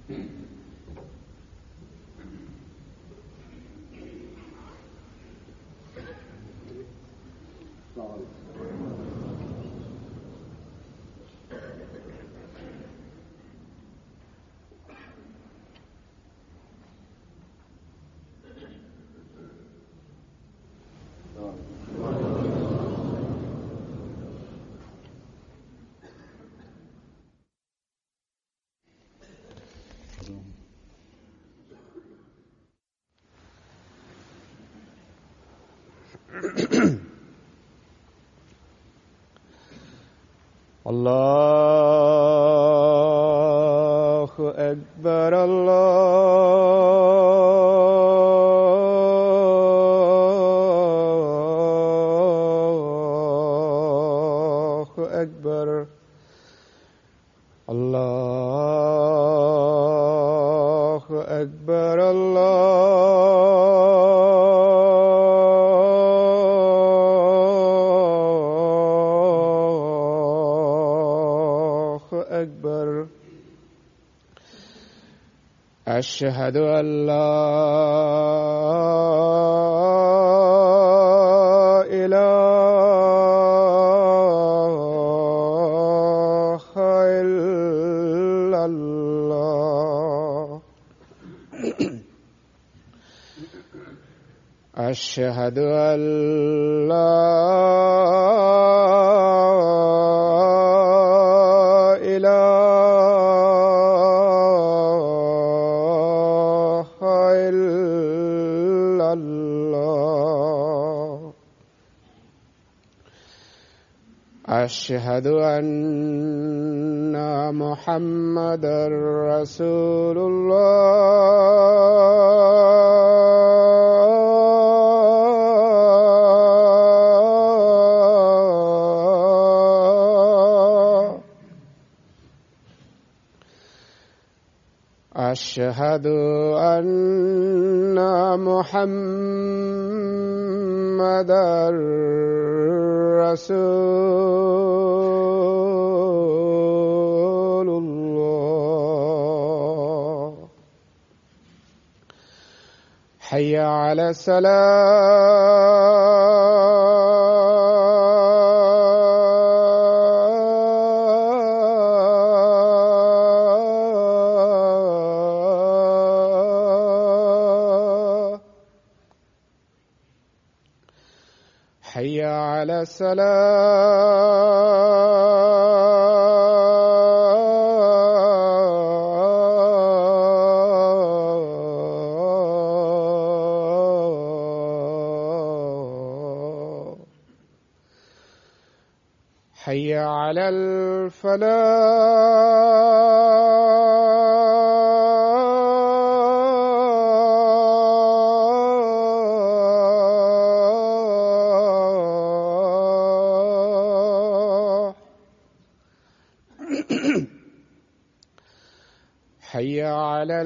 الله أكبر الله أكبر الله أكبر الله أكبر أشهد أن لا إله إلا الله أشهد أن لا إله إلا الله أشهد أن محمدا رسول الله أشهد أن محمدا رسول الله حي على السلام حي على السلام حي على الفلاح حي على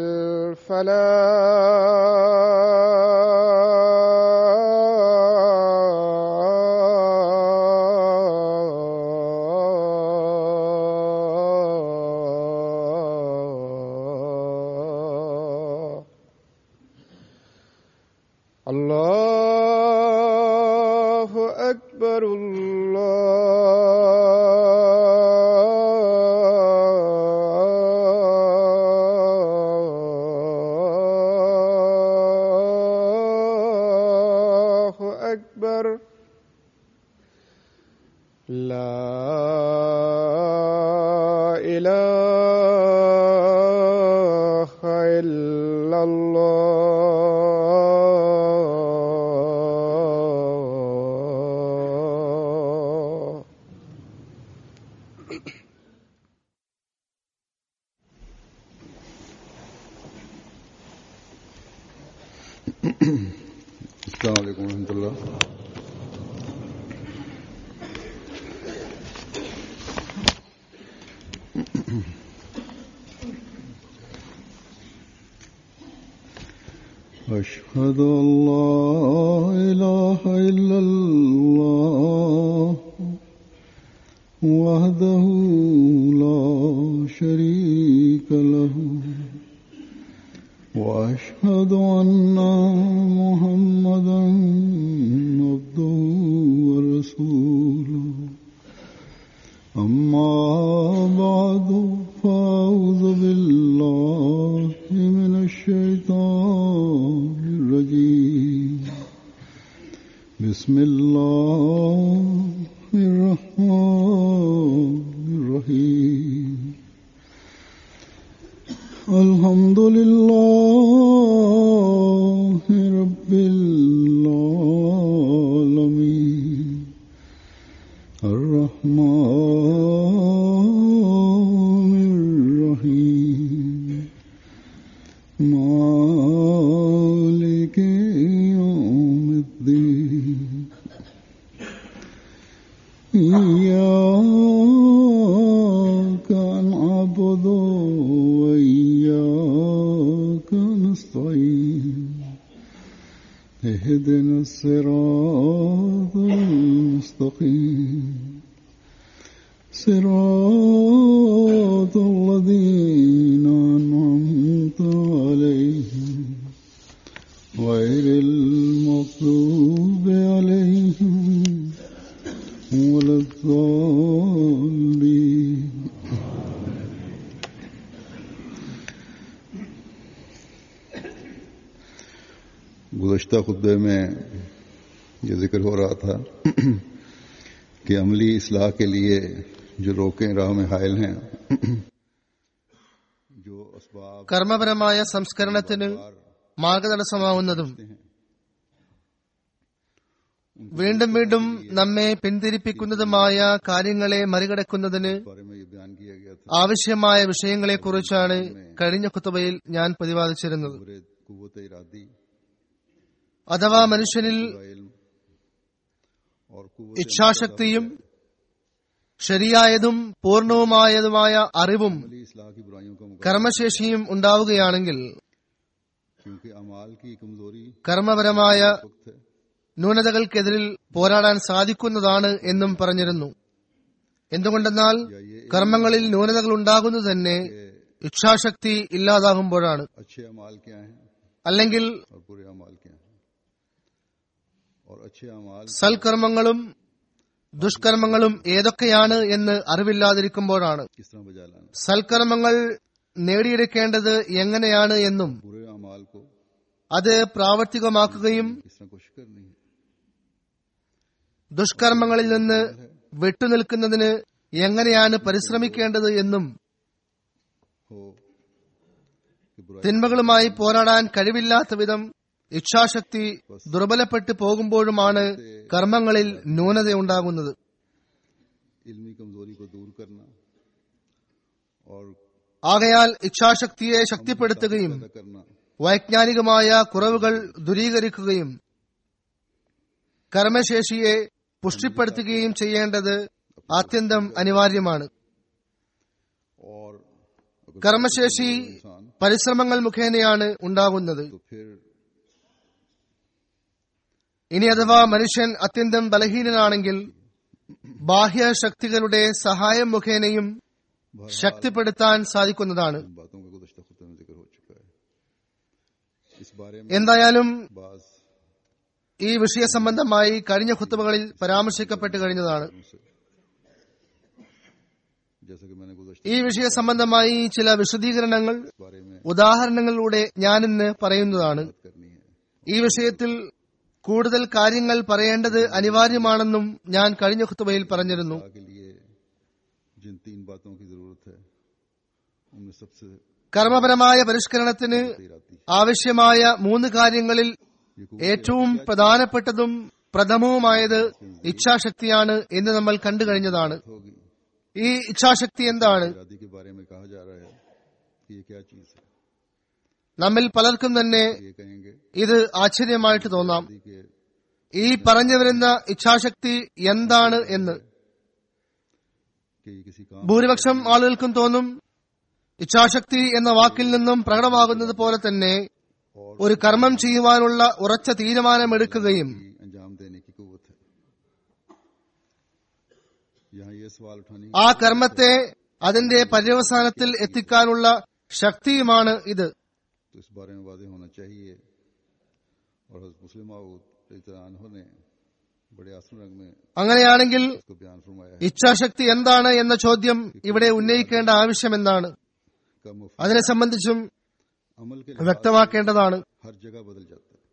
الفلاح الله أكبر الله أكبر لا إله إلا الله السلام عليكم ورحمة الله أشهد أن لا إله إلا الله وحده لا شريك له واشهد ان محمدا عبده ورسوله اما بعد فاعوذ بالله من الشيطان الرجيم بسم الله الرحمن الرحيم الحمد لله رب العالمين الرحمن الرحيم مالك يوم الدين إياك نعبد وإياك نستعين اهدنا الصراط المستقيم صراط الذين أنعمت عليهم غير المغضوب عليهم ولا الضالين गुज़श्ता खुतबे में ये जिक्र हो रहा था कि अमली इसलाह के लिए जो रोकें राह में हायल हैं जो असबाब കർമ്മപരമായ സംസ്കരണത്തിന് മാർഗതടസ്സമാവുന്നതും വീണ്ടും വീണ്ടും നമ്മെ പിന്തിരിപ്പിക്കുന്നതുമായ കാര്യങ്ങളെ മറികടക്കുന്നതിന് इस बारे में ये बयान किया गया था ആവശ്യമായ വിഷയങ്ങളെക്കുറിച്ചാണ് കഴിഞ്ഞ കുത്തുബയിൽ ഞാൻ പ്രതിപാദിച്ചിരുന്നത് बुरे कुत इरादी അഥവാ മനുഷ്യനിൽ का इल्म और कुव्वत ഇച്ഛാശക്തിയും ശരിയായതും പൂർണവുമായതുമായ അറിവും अमली इसलाह की बुराइयों का मुकाबला കർമ്മശേഷിയും ഉണ്ടാവുകയാണെങ്കിൽ क्योंकि अमाल की कमजोरी കർമ്മപരമായ वक्त है ന്യൂനതകൾക്കെതിരിൽ പോരാടാൻ സാധിക്കുന്നതാണ് എന്നും പറഞ്ഞിരുന്നു എന്തുകൊണ്ടെന്നാൽ കർമ്മങ്ങളിൽ ന്യൂനതകൾ ഉണ്ടാകുന്നത് തന്നെ ഇച്ഛാശക്തി ഇല്ലാതാകുമ്പോഴാണ് अच्छे अमाल क्या हैं അല്ലെങ്കിൽ और बुरे अमाल क्या हैं और अच्छे अमाल സൽക്കർമ്മങ്ങളും ദുഷ്കർമ്മങ്ങളും ഏതൊക്കെയാണ് എന്ന് അറിവില്ലാതിരിക്കുമ്പോഴാണ് किस तरह बजा लाना സൽക്കർമ്മങ്ങൾ നേടിയെടുക്കേണ്ടത് എങ്ങനെയാണ് എന്നും बुरे अमाल को അത് പ്രാവർത്തികമാക്കുകയും किस तरह कोशिश करनी है ദുഷ്കർമ്മങ്ങളിൽ നിന്ന് വിട്ടുനിൽക്കുന്നതിന് എങ്ങനെയാണ് പരിശ്രമിക്കേണ്ടത് എന്നും हो कि बुराई തിന്മകളുമായി പോരാടാൻ കഴിവില്ലാത്ത വിധം ഇച്ഛാശക്തി ദുർബലപ്പെട്ടു പോകുമ്പോഴുമാണ് കർമ്മങ്ങളിൽ ന്യൂനതയുണ്ടാകുന്നത് इल्मी कमजोरी को दूर करना और ആകയാൽ ഇച്ഛാശക്തിയെ ശക്തിപ്പെടുത്തുകയും पैदा करना വൈജ്ഞാനികമായ കുറവുകൾ ദൂരീകരിക്കുകയും കർമ്മശേഷിയെ പുഷ്ടിപ്പെടുത്തുകയും ചെയ്യേണ്ടത് ആത്യന്തം അനിവാര്യമാണ് और अगर കർമ്മശേഷി इंसान പരിശ്രമങ്ങൾ മുഖേനയാണ് ഉണ്ടാകുന്നത് तो फिर ഇനി അഥവാ മനുഷ്യൻ അത്യന്തം ബലഹീനനാണെങ്കിൽ ബാഹ്യ ശക്തികളുടെ സഹായം മുഖേനയും ശക്തിപ്പെടുത്താൻ സാധിക്കുന്നതാണ് इन बातों का गुजशत खुतबे में जिक्र हो चुका है इस बारे में എന്തായാലും बाज ഈ വിഷയ സംബന്ധമായി കഴിഞ്ഞ കുത്തുബകളിൽ പരാമർശിക്കപ്പെട്ട് കഴിഞ്ഞതാണ് से जैसा कि मैंने गुजशत ഈ വിഷയ സംബന്ധമായി ചില വിശദീകരണങ്ങൾ इस बारे में ഉദാഹരണങ്ങളിലൂടെ ഞാനിന്ന് പറയുന്നതാണ് बात करनी है ഈ വിഷയത്തിൽ കൂടുതൽ കാര്യങ്ങൾ പറയേണ്ടത് അനിവാര്യമാണെന്നും ഞാൻ കഴിഞ്ഞ കുത്തുബയിൽ പറഞ്ഞിരുന്നു के लिए जिन तीन बातों की जरूरत है उनमें सबसे കർമ്മപരമായ പരിഷ്കരണത്തിന് देर आती ആവശ്യമായ മൂന്ന് കാര്യങ്ങളിൽ है ये ഏറ്റവും പ്രധാനപ്പെട്ടതും പ്രഥമവുമായത് ഇച്ഛാശക്തിയാണ് എന്ന് നമ്മൾ കണ്ടു കഴിഞ്ഞതാണ് होगी ഈ ഇച്ഛാശക്തി എന്താണ് इरादी के बारे में कहा जा रहा है कि ये क्या चीज है നമ്മിൽ പലർക്കും തന്നെ ये कहेंगे ഇത് ആശ്ചര്യമായിട്ട് തോന്നാം इरादी के ഈ പറഞ്ഞു വരുന്ന ഇച്ഛാശക്തി എന്താണ് എന്ന് कि ये किसी काम ഭൂരിപക്ഷം ആളുകൾക്കും തോന്നും ഇച്ഛാശക്തി എന്ന വാക്കിൽ നിന്നും പ്രകടമാകുന്നത് പോലെ തന്നെ ഒരു കർമ്മം ചെയ്യുവാനുള്ള ഉറച്ച തീരുമാനമെടുക്കുകയും की अंजाम देने की कुवत है यहाँ ये सवाल उठाने ആ കർമ്മത്തെ അതിന്റെ പര്യവസാനത്തിൽ എത്തിക്കാനുള്ള ശക്തിയുമാണ് ഇത് तो इस बारे में वादे होना चाहिए और हजरत मुस्लिम ने बड़े आसन रंग में അങ്ങനെയാണെങ്കിൽ इसको बयान फरमाया है ഇച്ഛാശക്തി എന്താണ് എന്ന ചോദ്യം ഇവിടെ ഉന്നയിക്കേണ്ട ആവശ്യം എന്താണ് का मुफ्त അതിനെ സംബന്ധിച്ചും अमल के लिहाज വ്യക്തമാക്കേണ്ടതാണ് हर जगह बदल जाता है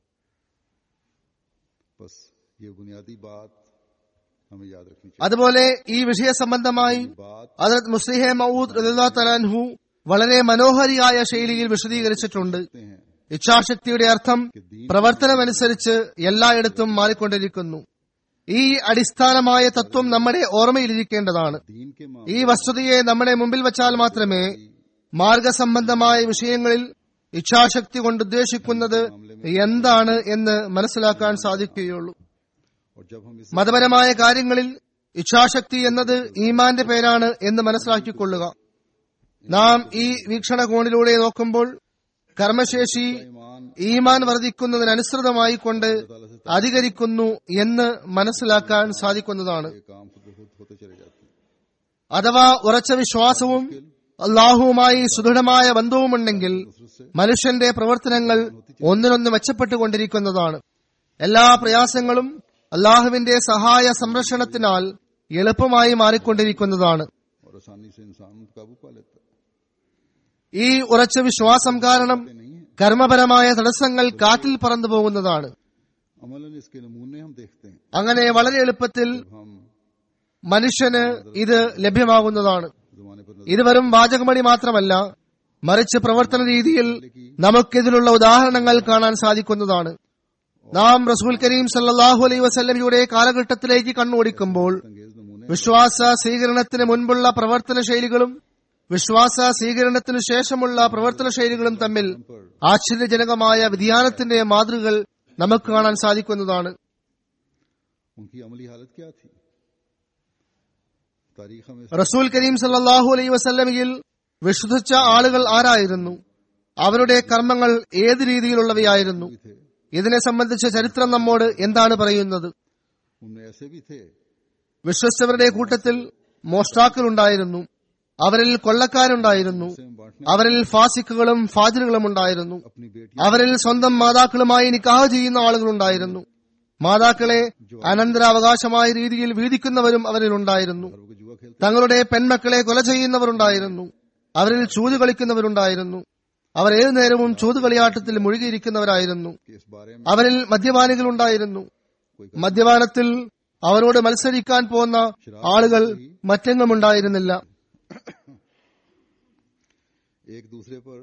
बस ये बुनियादी बात हमें याद रखनी चाहिए അതുപോലെ ഈ വിഷയ സംബന്ധമായി बात ഹജറത് മുസ്ലിഹെ മൗദ് റളിയല്ലാഹു തലാൻഹു വളരെ മനോഹരിയായ ശൈലിയിൽ വിശദീകരിച്ചിട്ടുണ്ട് करते हैं ഇച്ഛാശക്തിയുടെ അർത്ഥം പ്രവർത്തനമനുസരിച്ച് എല്ലായിടത്തും മാറിക്കൊണ്ടിരിക്കുന്നു ഈ അടിസ്ഥാനമായ തത്വം നമ്മുടെ ഓർമ്മയിലിരിക്കേണ്ടതാണ് दीन के मामले ഈ വസ്തുതയെ നമ്മുടെ മുമ്പിൽ വച്ചാൽ മാത്രമേ മാർഗസംബന്ധമായ വിഷയങ്ങളിൽ ഇച്ഛാശക്തി കൊണ്ട് ഉദ്ദേശിക്കുന്നത് എന്താണ് എന്ന് മനസ്സിലാക്കാൻ സാധിക്കുകയുള്ളൂ और जब हम इस മതപരമായ കാര്യങ്ങളിൽ ഇച്ഛാശക്തി എന്നത് ഈമാന്റെ പേരാണ് എന്ന് മനസ്സിലാക്കിക്കൊള്ളുക നാം ഈ വീക്ഷണകോണിലൂടെ നോക്കുമ്പോൾ കർമ്മശേഷി ईमान ഈമാൻ വർദ്ധിക്കുന്നതിനനുസൃതമായി കൊണ്ട് അധികരിക്കുന്നു എന്ന് മനസ്സിലാക്കാൻ സാധിക്കുന്നതാണ് ये काम खुद ब खुद होते चले जाते हैं അഥവാ ഉറച്ച വിശ്വാസവും അള്ളാഹുവുമായി സുദൃഢമായ ബന്ധവുമുണ്ടെങ്കിൽ മനുഷ്യന്റെ പ്രവർത്തനങ്ങൾ ഒന്നിനൊന്ന് മെച്ചപ്പെട്ടുകൊണ്ടിരിക്കുന്നതാണ് എല്ലാ പ്രയാസങ്ങളും അള്ളാഹുവിന്റെ സഹായ സംരക്ഷണത്തിനാൽ എളുപ്പമായി മാറിക്കൊണ്ടിരിക്കുന്നതാണ് और आसानी से इंसान काबू पा लेता है ഈ ഉറച്ച വിശ്വാസം കാരണം ये नहीं है കർമ്മപരമായ തടസ്സങ്ങൾ കാറ്റിൽ പറന്നു പോകുന്നതാണ് अमलन इसके नमूने हम देखते हैं അങ്ങനെ വളരെ എളുപ്പത്തിൽ जब हम മനുഷ്യന് ഇത് ലഭ്യമാകുന്നതാണ് जमाने पर ഇത് വെറും വാചകമണി മാത്രമല്ല മറിച്ച് പ്രവർത്തന രീതിയിൽ നമുക്കിതിലുള്ള ഉദാഹരണങ്ങൾ കാണാൻ സാധിക്കുന്നതാണ് നാം റസൂൽ കരീം സല്ലല്ലാഹു അലൈഹി വസല്ലമയുടെ കാലഘട്ടത്തിലേക്ക് കണ്ണോടിക്കുമ്പോൾ अंगेज नमूने വിശ്വാസ സ്വീകരണത്തിന് മുൻപുള്ള പ്രവർത്തന ശൈലികളും വിശ്വാസ സ്വീകരണത്തിനു ശേഷമുള്ള പ്രവർത്തന ശൈലികളും തമ്മിൽ ആശ്ചര്യജനകമായ വ്യതിയാനത്തിന്റെ മാതൃകകൾ നമുക്ക് കാണാൻ സാധിക്കുന്നതാണ് उनकी अमली हालत क्या थी तारीख हमें റസൂൽ കരീം സല്ലല്ലാഹു അലൈഹി വസല്ലമയിൽ വിശ്വസിച്ച ആളുകൾ ആരായിരുന്നു അവരുടെ കർമ്മങ്ങൾ ഏത് രീതിയിലുള്ളവയായിരുന്നു भी थे ഇതിനെ സംബന്ധിച്ച ചരിത്രം നമ്മോട് എന്താണ് പറയുന്നത് उनमें ऐसे भी थे വിശ്വസിച്ചവരുടെ കൂട്ടത്തിൽ മോഷ്ടാക്കൾ ഉണ്ടായിരുന്നു അവരിൽ കൊള്ളക്കാരുണ്ടായിരുന്നു जिसे हम बांटने അവരിൽ ഫാസിക്കുകളും ഫാജിലുകളും ഉണ്ടായിരുന്നു अपनी बेटी അവരിൽ സ്വന്തം മാതാക്കളുമായി നിക്കാഹ് ചെയ്യുന്ന ആളുകളുണ്ടായിരുന്നു മാതാക്കളെ അനന്തരാവകാശമായ രീതിയിൽ വീതിക്കുന്നവരും അവരിലുണ്ടായിരുന്നു और वो जुआ खेलते തങ്ങളുടെ പെൺമക്കളെ കൊല ചെയ്യുന്നവരുണ്ടായിരുന്നു അവരിൽ ചൂത് കളിക്കുന്നവരുണ്ടായിരുന്നു അവർ ഏതു നേരവും ചൂത് കളിയാട്ടത്തിൽ മുഴുകിയിരിക്കുന്നവരായിരുന്നു कि इस बारे में അവരിൽ മദ്യപാനികളുണ്ടായിരുന്നു മദ്യപാനത്തിൽ അവരോട് മത്സരിക്കാൻ പോകുന്ന ആളുകൾ മറ്റെങ്ങും ഉണ്ടായിരുന്നില്ല एक दूसरे पर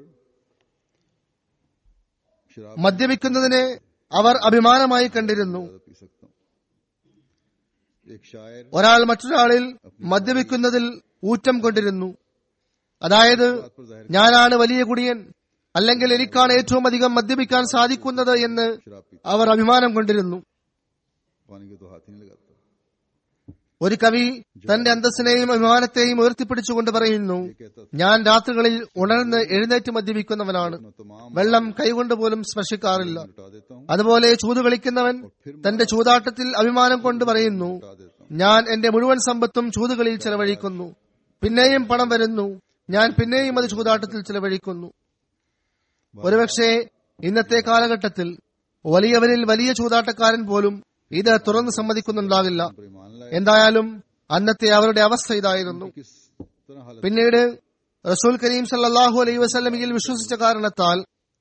शराब മദ്യപിക്കുന്നതിനെ അവർ അഭിമാനമായി കണ്ടിരുന്നു ज्यादा पी सकता हूँ एक शायर ഒരാൾ മറ്റൊരാളിൽ മദ്യപിക്കുന്നതിൽ ഊറ്റം കൊണ്ടിരുന്നു അതായത് बात पर जाहिर ഞാനാണ് വലിയ കുടിയൻ അല്ലെങ്കിൽ എനിക്കാണ് ഏറ്റവും അധികം മദ്യപിക്കാൻ സാധിക്കുന്നത് എന്ന് शराब पीता അവർ അഭിമാനം കൊണ്ടിരുന്നു पानी के तो हाथ ही नहीं लगाता ഒരു കവി തന്റെ അന്തസ്സിനെയും അഭിമാനത്തെയും ഉയർത്തിപ്പിടിച്ചുകൊണ്ട് പറയുന്നു ये कहता था ഞാൻ രാത്രികളിൽ ഉണർന്ന് എഴുന്നേറ്റ് മദ്യപിക്കുന്നവനാണ് मैं तमाम വെള്ളം കൈകൊണ്ട് പോലും സ്പർശിക്കാറില്ല लुटा देता हूँ അതുപോലെ ചൂത് കളിക്കുന്നവൻ തന്റെ ചൂതാട്ടത്തിൽ അഭിമാനം കൊണ്ട് പറയുന്നു लुटा देता हूँ ഞാൻ എന്റെ മുഴുവൻ സമ്പത്തും ചൂതുകളിൽ ചെലവഴിക്കുന്നു പിന്നെയും പണം വരുന്നു ഞാൻ പിന്നെയും അത് ചൂതാട്ടത്തിൽ ചെലവഴിക്കുന്നു ഒരുപക്ഷെ ഇന്നത്തെ കാലഘട്ടത്തിൽ വലിയവരിൽ വലിയ ചൂതാട്ടക്കാരൻ പോലും ഇത് തുറന്ന് സമ്മതിക്കുന്നുണ്ടാകില്ല पर ईमान लाए എന്തായാലും അന്നത്തെ അവരുടെ അവസ്ഥ ഇതായിരുന്നു किस तरह हालत പിന്നീട് റസൂൽ കരീം സല്ലല്ലാഹു അലൈഹി വസല്ലമയിൽ വിശ്വസിച്ച കാരണത്താൽ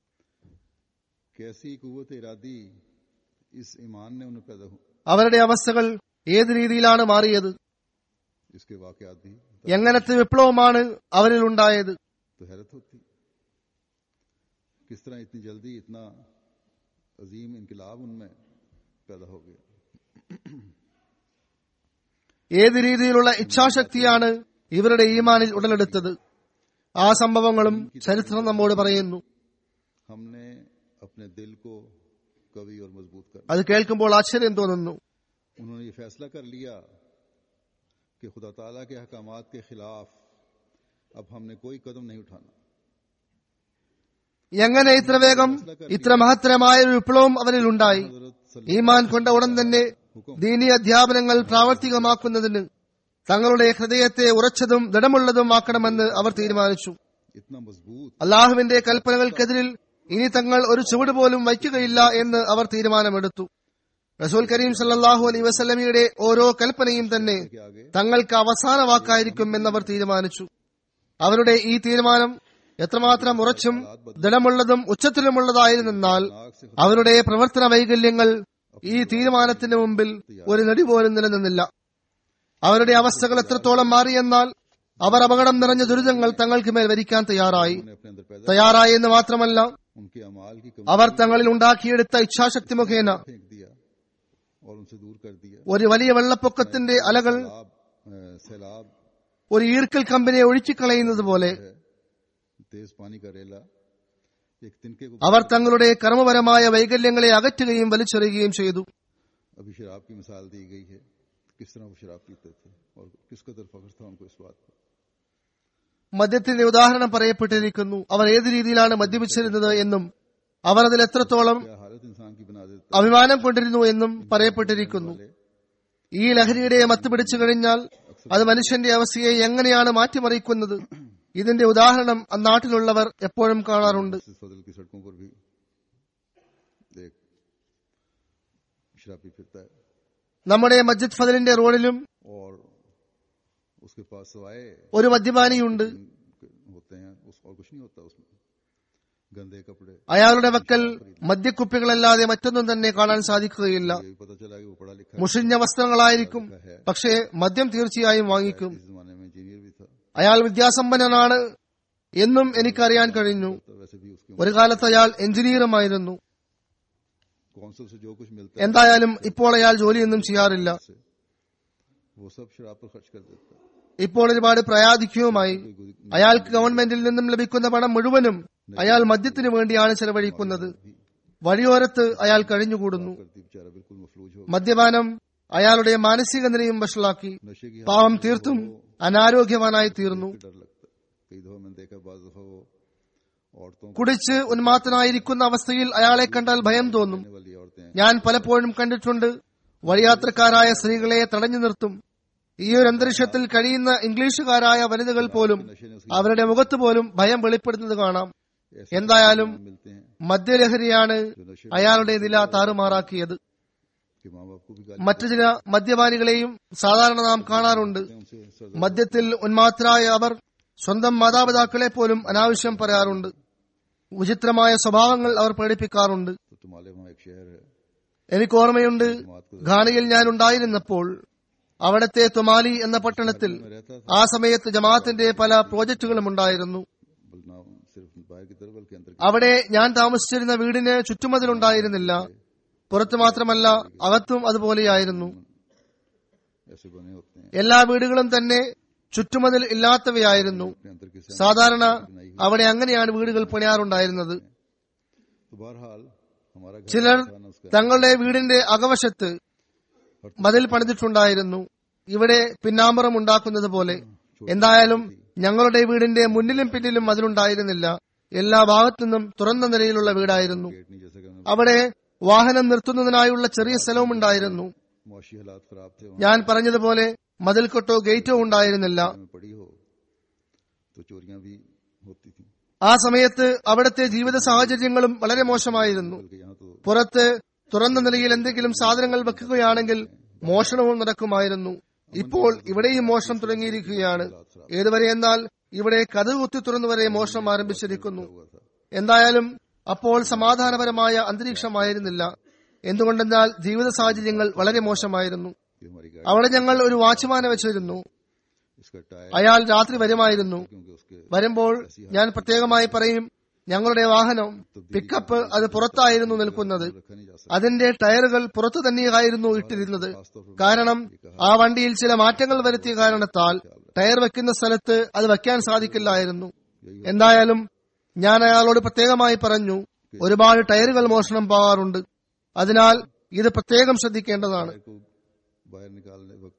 कैसी कुवत इरादी इस ईमान ने उन्हें पैदा हो അവരുടെ അവസ്ഥകൾ ഏത് രീതിയിലാണ് മാറിയത് इसके वाकयात भी എങ്ങനത്തെ വിപ്ലവമാണ് അവരിൽ ഉണ്ടായത് तो हैरत होती किस तरह इतनी जल्दी इतना अजीम इनकलाब उनमें पैदा हो गया ഏത് രീതിയിലുള്ള ഇച്ഛാശക്തിയാണ് ഇവരുടെ ഈമാനിൽ ഉടലെടുത്തത് ആ സംഭവങ്ങളും ചരിത്രം നമ്മോട് പറയുന്നു हमने अपने दिल को कवि और मजबूत कर അത് കേൾക്കുമ്പോൾ ആശ്ചര്യം തോന്നുന്നു उन्होंने ये फैसला कर लिया कि खुदा ताला के अहकामात के खिलाफ अब हमने कोई कदम नहीं उठाना എങ്ങനെ ഇത്ര വേഗം ഇത്ര മഹത്തരമായ ഒരു വിപ്ലവം അവരിൽ ഉണ്ടായി हजरत सल- ഈമാൻ കൊണ്ട ഉടൻ തന്നെ ദീനീ അധ്യാപനങ്ങൾ പ്രാവർത്തികമാക്കുന്നതിന് തങ്ങളുടെ ഹൃദയത്തെ ഉറച്ചതും ദൃഢമുള്ളതും ആക്കണമെന്ന് അവർ തീരുമാനിച്ചു इतना मजबूत അള്ളാഹുവിന്റെ കൽപ്പനകൾക്കെതിരിൽ ഇനി തങ്ങൾ ഒരു ചുവട് പോലും വയ്ക്കുകയില്ല എന്ന് അവർ തീരുമാനമെടുത്തു റസൂൽ കരീം സല്ലല്ലാഹു അലൈ വസല്ലമയുടെ ഓരോ കൽപ്പനയും തന്നെ के आगे തങ്ങൾക്ക് അവസാന വാക്കായിരിക്കും എന്നവർ തീരുമാനിച്ചു അവരുടെ ഈ തീരുമാനം എത്രമാത്രം ഉറച്ചും ദൃഢമുള്ളതും ഉച്ചത്തിലുമുള്ളതായിരുന്നെന്നാൽ അവരുടെ പ്രവർത്തന വൈകല്യങ്ങൾ ഈ തീരുമാനത്തിന് മുമ്പിൽ ഒരു നടി പോലും നിലനിന്നില്ല അവരുടെ അവസ്ഥകൾ എത്രത്തോളം മാറിയെന്നാൽ അവർ അപകടം നിറഞ്ഞ ദുരിതങ്ങൾ തങ്ങൾക്ക് മേൽ വരിക്കാൻ തയ്യാറായി उन्होंने अपने अंदर पैदा തയ്യാറായി എന്ന് മാത്രമല്ല उनके अमाल की कमी അവർ തങ്ങളിൽ ഉണ്ടാക്കിയെടുത്ത ഇച്ഛാശക്തി മുഖേന फेंक दिया और उनसे दूर कर दिया ഒരു വലിയ വെള്ളപ്പൊക്കത്തിന്റെ അലകൾ सैलाब अ, सैलाब ഒരു ഈർക്കൽ കമ്പിനെ ഒഴുക്കിക്കളയുന്നത് പോലെ है तेज पानी का रेला एक तिनके को അവർ തങ്ങളുടെ കർമ്മപരമായ വൈകല്യങ്ങളെ അകറ്റുകയും വലിച്ചെറിയുകയും ചെയ്തു अभी शराब की मिसाल दी गई है किस तरह वो शराब पीते थे और किस कदर फख्र था उनको इस बात पर മദ്യത്തിന്റെ ഉദാഹരണം പറയപ്പെട്ടിരിക്കുന്നു അവർ ഏത് രീതിയിലാണ് മദ്യപിച്ചിരുന്നത് എന്നും അവർ അതിൽ എത്രത്തോളം क्या हालत इंसान की बना देता അഭിമാനം കൊണ്ടിരുന്നു എന്നും പറയപ്പെട്ടിരിക്കുന്നു ഈ ലഹരിയുടെ മത്ത് പിടിച്ചു കഴിഞ്ഞാൽ അത് മനുഷ്യന്റെ അവസ്ഥയെ എങ്ങനെയാണ് മാറ്റിമറിക്കുന്നത് ഇതിന്റെ ഉദാഹരണം അന്നാട്ടിലുള്ളവർ എപ്പോഴും കാണാറുണ്ട് इस फजल की सड़कों पर भी एक शराबी फिरता है നമ്മുടെ മസ്ജിദ് ഫദലിന്റെ റോഡിലും और उसके पास सवाए ഒരു മദ്യപാനിയുണ്ട് होते हैं उस और कुछ नहीं होता उसमें गंदे कपड़े അയാളുടെ വക്കൽ മദ്യക്കുപ്പികളല്ലാതെ മറ്റൊന്നും തന്നെ കാണാൻ സാധിക്കുകയില്ല ये भी पता चला कि वो पढ़ा लिखा മുഷിഞ്ഞ വസ്ത്രങ്ങളായിരിക്കും പക്ഷേ മദ്യം തീർച്ചയായും വാങ്ങിക്കും इस जमाने में इंजीनियर भी था അയാൾ വിദ്യാസമ്പന്നനാണ് എന്നും എനിക്കറിയാൻ കഴിഞ്ഞു तो वैसे भी उसके ഒരു കാലത്ത് അയാൾ എഞ്ചിനീയറുമായിരുന്നു कौंसिल से जो कुछ मिलता എന്തായാലും ഇപ്പോൾ അയാൾ ജോലിയൊന്നും ചെയ്യാറില്ല है वो सब शराब पर खर्च कर देता है ഇപ്പോൾ ഒരുപാട് പ്രയാധിക്യവുമായി അയാൾക്ക് ഗവൺമെന്റിൽ നിന്നും ലഭിക്കുന്ന പണം മുഴുവനും അയാൾ മദ്യത്തിനു വേണ്ടിയാണ് ചെലവഴിക്കുന്നത് വഴിയോരത്ത് അയാൾ കഴിഞ്ഞുകൂടുന്നു करती बेचारा बिल्कुल मफलूज हो മദ്യപാനം അയാളുടെ മാനസിക നിലയും വഷളാക്കി नशे की പാവം തീർത്തും അനാരോഗ്യവാനായി തീർന്നു हालत डर लगता है कई दफा मैंने देखा बाज दफा वो औरतों को കുടിച്ച് ഉന്മാത്തനായിരിക്കുന്ന അവസ്ഥയിൽ അയാളെ കണ്ടാൽ ഭയം തോന്നും करने वाली औरतें ഞാൻ പലപ്പോഴും കണ്ടിട്ടുണ്ട് വഴിയാത്രക്കാരായ സ്ത്രീകളെ തടഞ്ഞു നിർത്തും ഈ ഒരു അന്തരീക്ഷത്തിൽ കഴിയുന്ന ഇംഗ്ലീഷുകാരായ വനിതകൾ പോലും नशे ने उसकी അവരുടെ മുഖത്ത് പോലും ഭയം വെളിപ്പെടുന്നത് കാണാം എന്തായാലും मिलते हैं മദ്യലഹരിയാണ് जो नशे അയാളുടെ നില താറുമാറാക്കിയത് के माँ बाप को भी गाली മറ്റു ചില മദ്യപാനികളെയും സാധാരണ നാം കാണാറുണ്ട് देते हैं उनसे सर മദ്യത്തിൽ ഉന്മാത്തരായ അവർ സ്വന്തം മാതാപിതാക്കളെ പോലും അനാവശ്യം പറയാറുണ്ട് വിചിത്രമായ സ്വഭാവങ്ങൾ അവർ പ്രകടിപ്പിക്കാറുണ്ട് तो तुम्हारे वहाँ एक शहर है എനിക്ക് ഓർമ്മയുണ്ട് ഘാനയിൽ ഞാൻ ഉണ്ടായിരുന്നപ്പോൾ അവിടത്തെ തുമാലി എന്ന പട്ടണത്തിൽ मैं रहता था ആ സമയത്ത് ജമാഅത്തിന്റെ പല പ്രോജക്ടുകളും ഉണ്ടായിരുന്നു बल्कि सिर्फ बाहर की तरफ बल्कि अंदर അവിടെ ഞാൻ താമസിച്ചിരുന്ന വീടിന് ചുറ്റുമതിലുണ്ടായിരുന്നില്ല പുറത്തു മാത്രമല്ല അകത്തും അതുപോലെയായിരുന്നു की ऐसे बने होते हैं എല്ലാ വീടുകളും തന്നെ ചുറ്റുമതിൽ ഇല്ലാത്തവയായിരുന്നു अपने अंदर की सहमति സാധാരണ അവിടെ അങ്ങനെയാണ് വീടുകൾ പണിയാറുണ്ടായിരുന്നത് तो बहरहाल हमारा घर ചിലർ था ना उसका തങ്ങളുടെ വീടിന്റെ അകവശത്ത് മതിൽ പണിതിട്ടുണ്ടായിരുന്നു ഇവിടെ പിന്നാമ്പറം ഉണ്ടാക്കുന്നത് പോലെ എന്തായാലും ഞങ്ങളുടെ വീടിന്റെ മുന്നിലും പിന്നിലും മതിലുണ്ടായിരുന്നില്ല എല്ലാ ഭാഗത്തുനിന്നും തുറന്ന നിലയിലുള്ള വീടായിരുന്നു गेट नहीं जैसा कि हमने അവിടെ വാഹനം നിർത്തുന്നതിനായുള്ള ചെറിയ സ്ഥലവും ഉണ്ടായിരുന്നു मुआशी हालात खराब थे ഞാൻ പറഞ്ഞതുപോലെ മതിൽക്കൊട്ടോ ഗേറ്റോ ഉണ്ടായിരുന്നില്ല वहाँ में पड़ी हो तो चोरियां भी होती थी ആ സമയത്ത് അവിടുത്തെ ജീവിത സാഹചര്യങ്ങളും വളരെ മോശമായിരുന്നു बल्कि यहाँ तो പുറത്ത് തുറന്ന നിലയിൽ എന്തെങ്കിലും സാധനങ്ങൾ വെക്കുകയാണെങ്കിൽ മോഷണവും നടക്കുമായിരുന്നു ഇപ്പോൾ ഇവിടെയും മോഷണം തുടങ്ങിയിരിക്കുകയാണ് ഏതുവരെ എന്നാൽ ഇവിടെ കഥ കുത്തി തുറന്നുവരെ മോഷണം ആരംഭിച്ചിരിക്കുന്നു हुआ था എന്തായാലും അപ്പോൾ സമാധാനപരമായ അന്തരീക്ഷമായിരുന്നില്ല എന്തുകൊണ്ടെന്നാൽ ജീവിത സാഹചര്യങ്ങൾ വളരെ മോശമായിരുന്നു कि हमारी गाड़ी അവിടെ ഞങ്ങൾ ഒരു വാച്ച്മാനെ വെച്ചിരുന്നു इसका टायर അയാൾ രാത്രി വരുമായിരുന്നു क्योंकि उसके വരുമ്പോൾ ഞാൻ പ്രത്യേകമായി പറയും ഞങ്ങളുടെ വാഹനം പിക്കപ്പ് അത് പുറത്തായിരുന്നു നിൽക്കുന്നത് रखा नहीं जा सकता അതിന്റെ ടയറുകൾ പുറത്തു തന്നെയായിരുന്നു ഇട്ടിരുന്നത് കാരണം ആ വണ്ടിയിൽ ചില മാറ്റങ്ങൾ വരുത്തിയ കാരണത്താൽ ടയർ വെക്കുന്ന സ്ഥലത്ത് അത് വെക്കാൻ സാധിക്കില്ലായിരുന്നു എന്തായാലും ഞാൻ അയാളോട് പ്രത്യേകമായി പറഞ്ഞു ഒരുപാട് ടയറുകൾ മോഷണം പോകാറുണ്ട് അതിനാൽ ഇത് പ്രത്യേകം ശ്രദ്ധിക്കേണ്ടതാണ് टायर को बाहर निकालने वक्त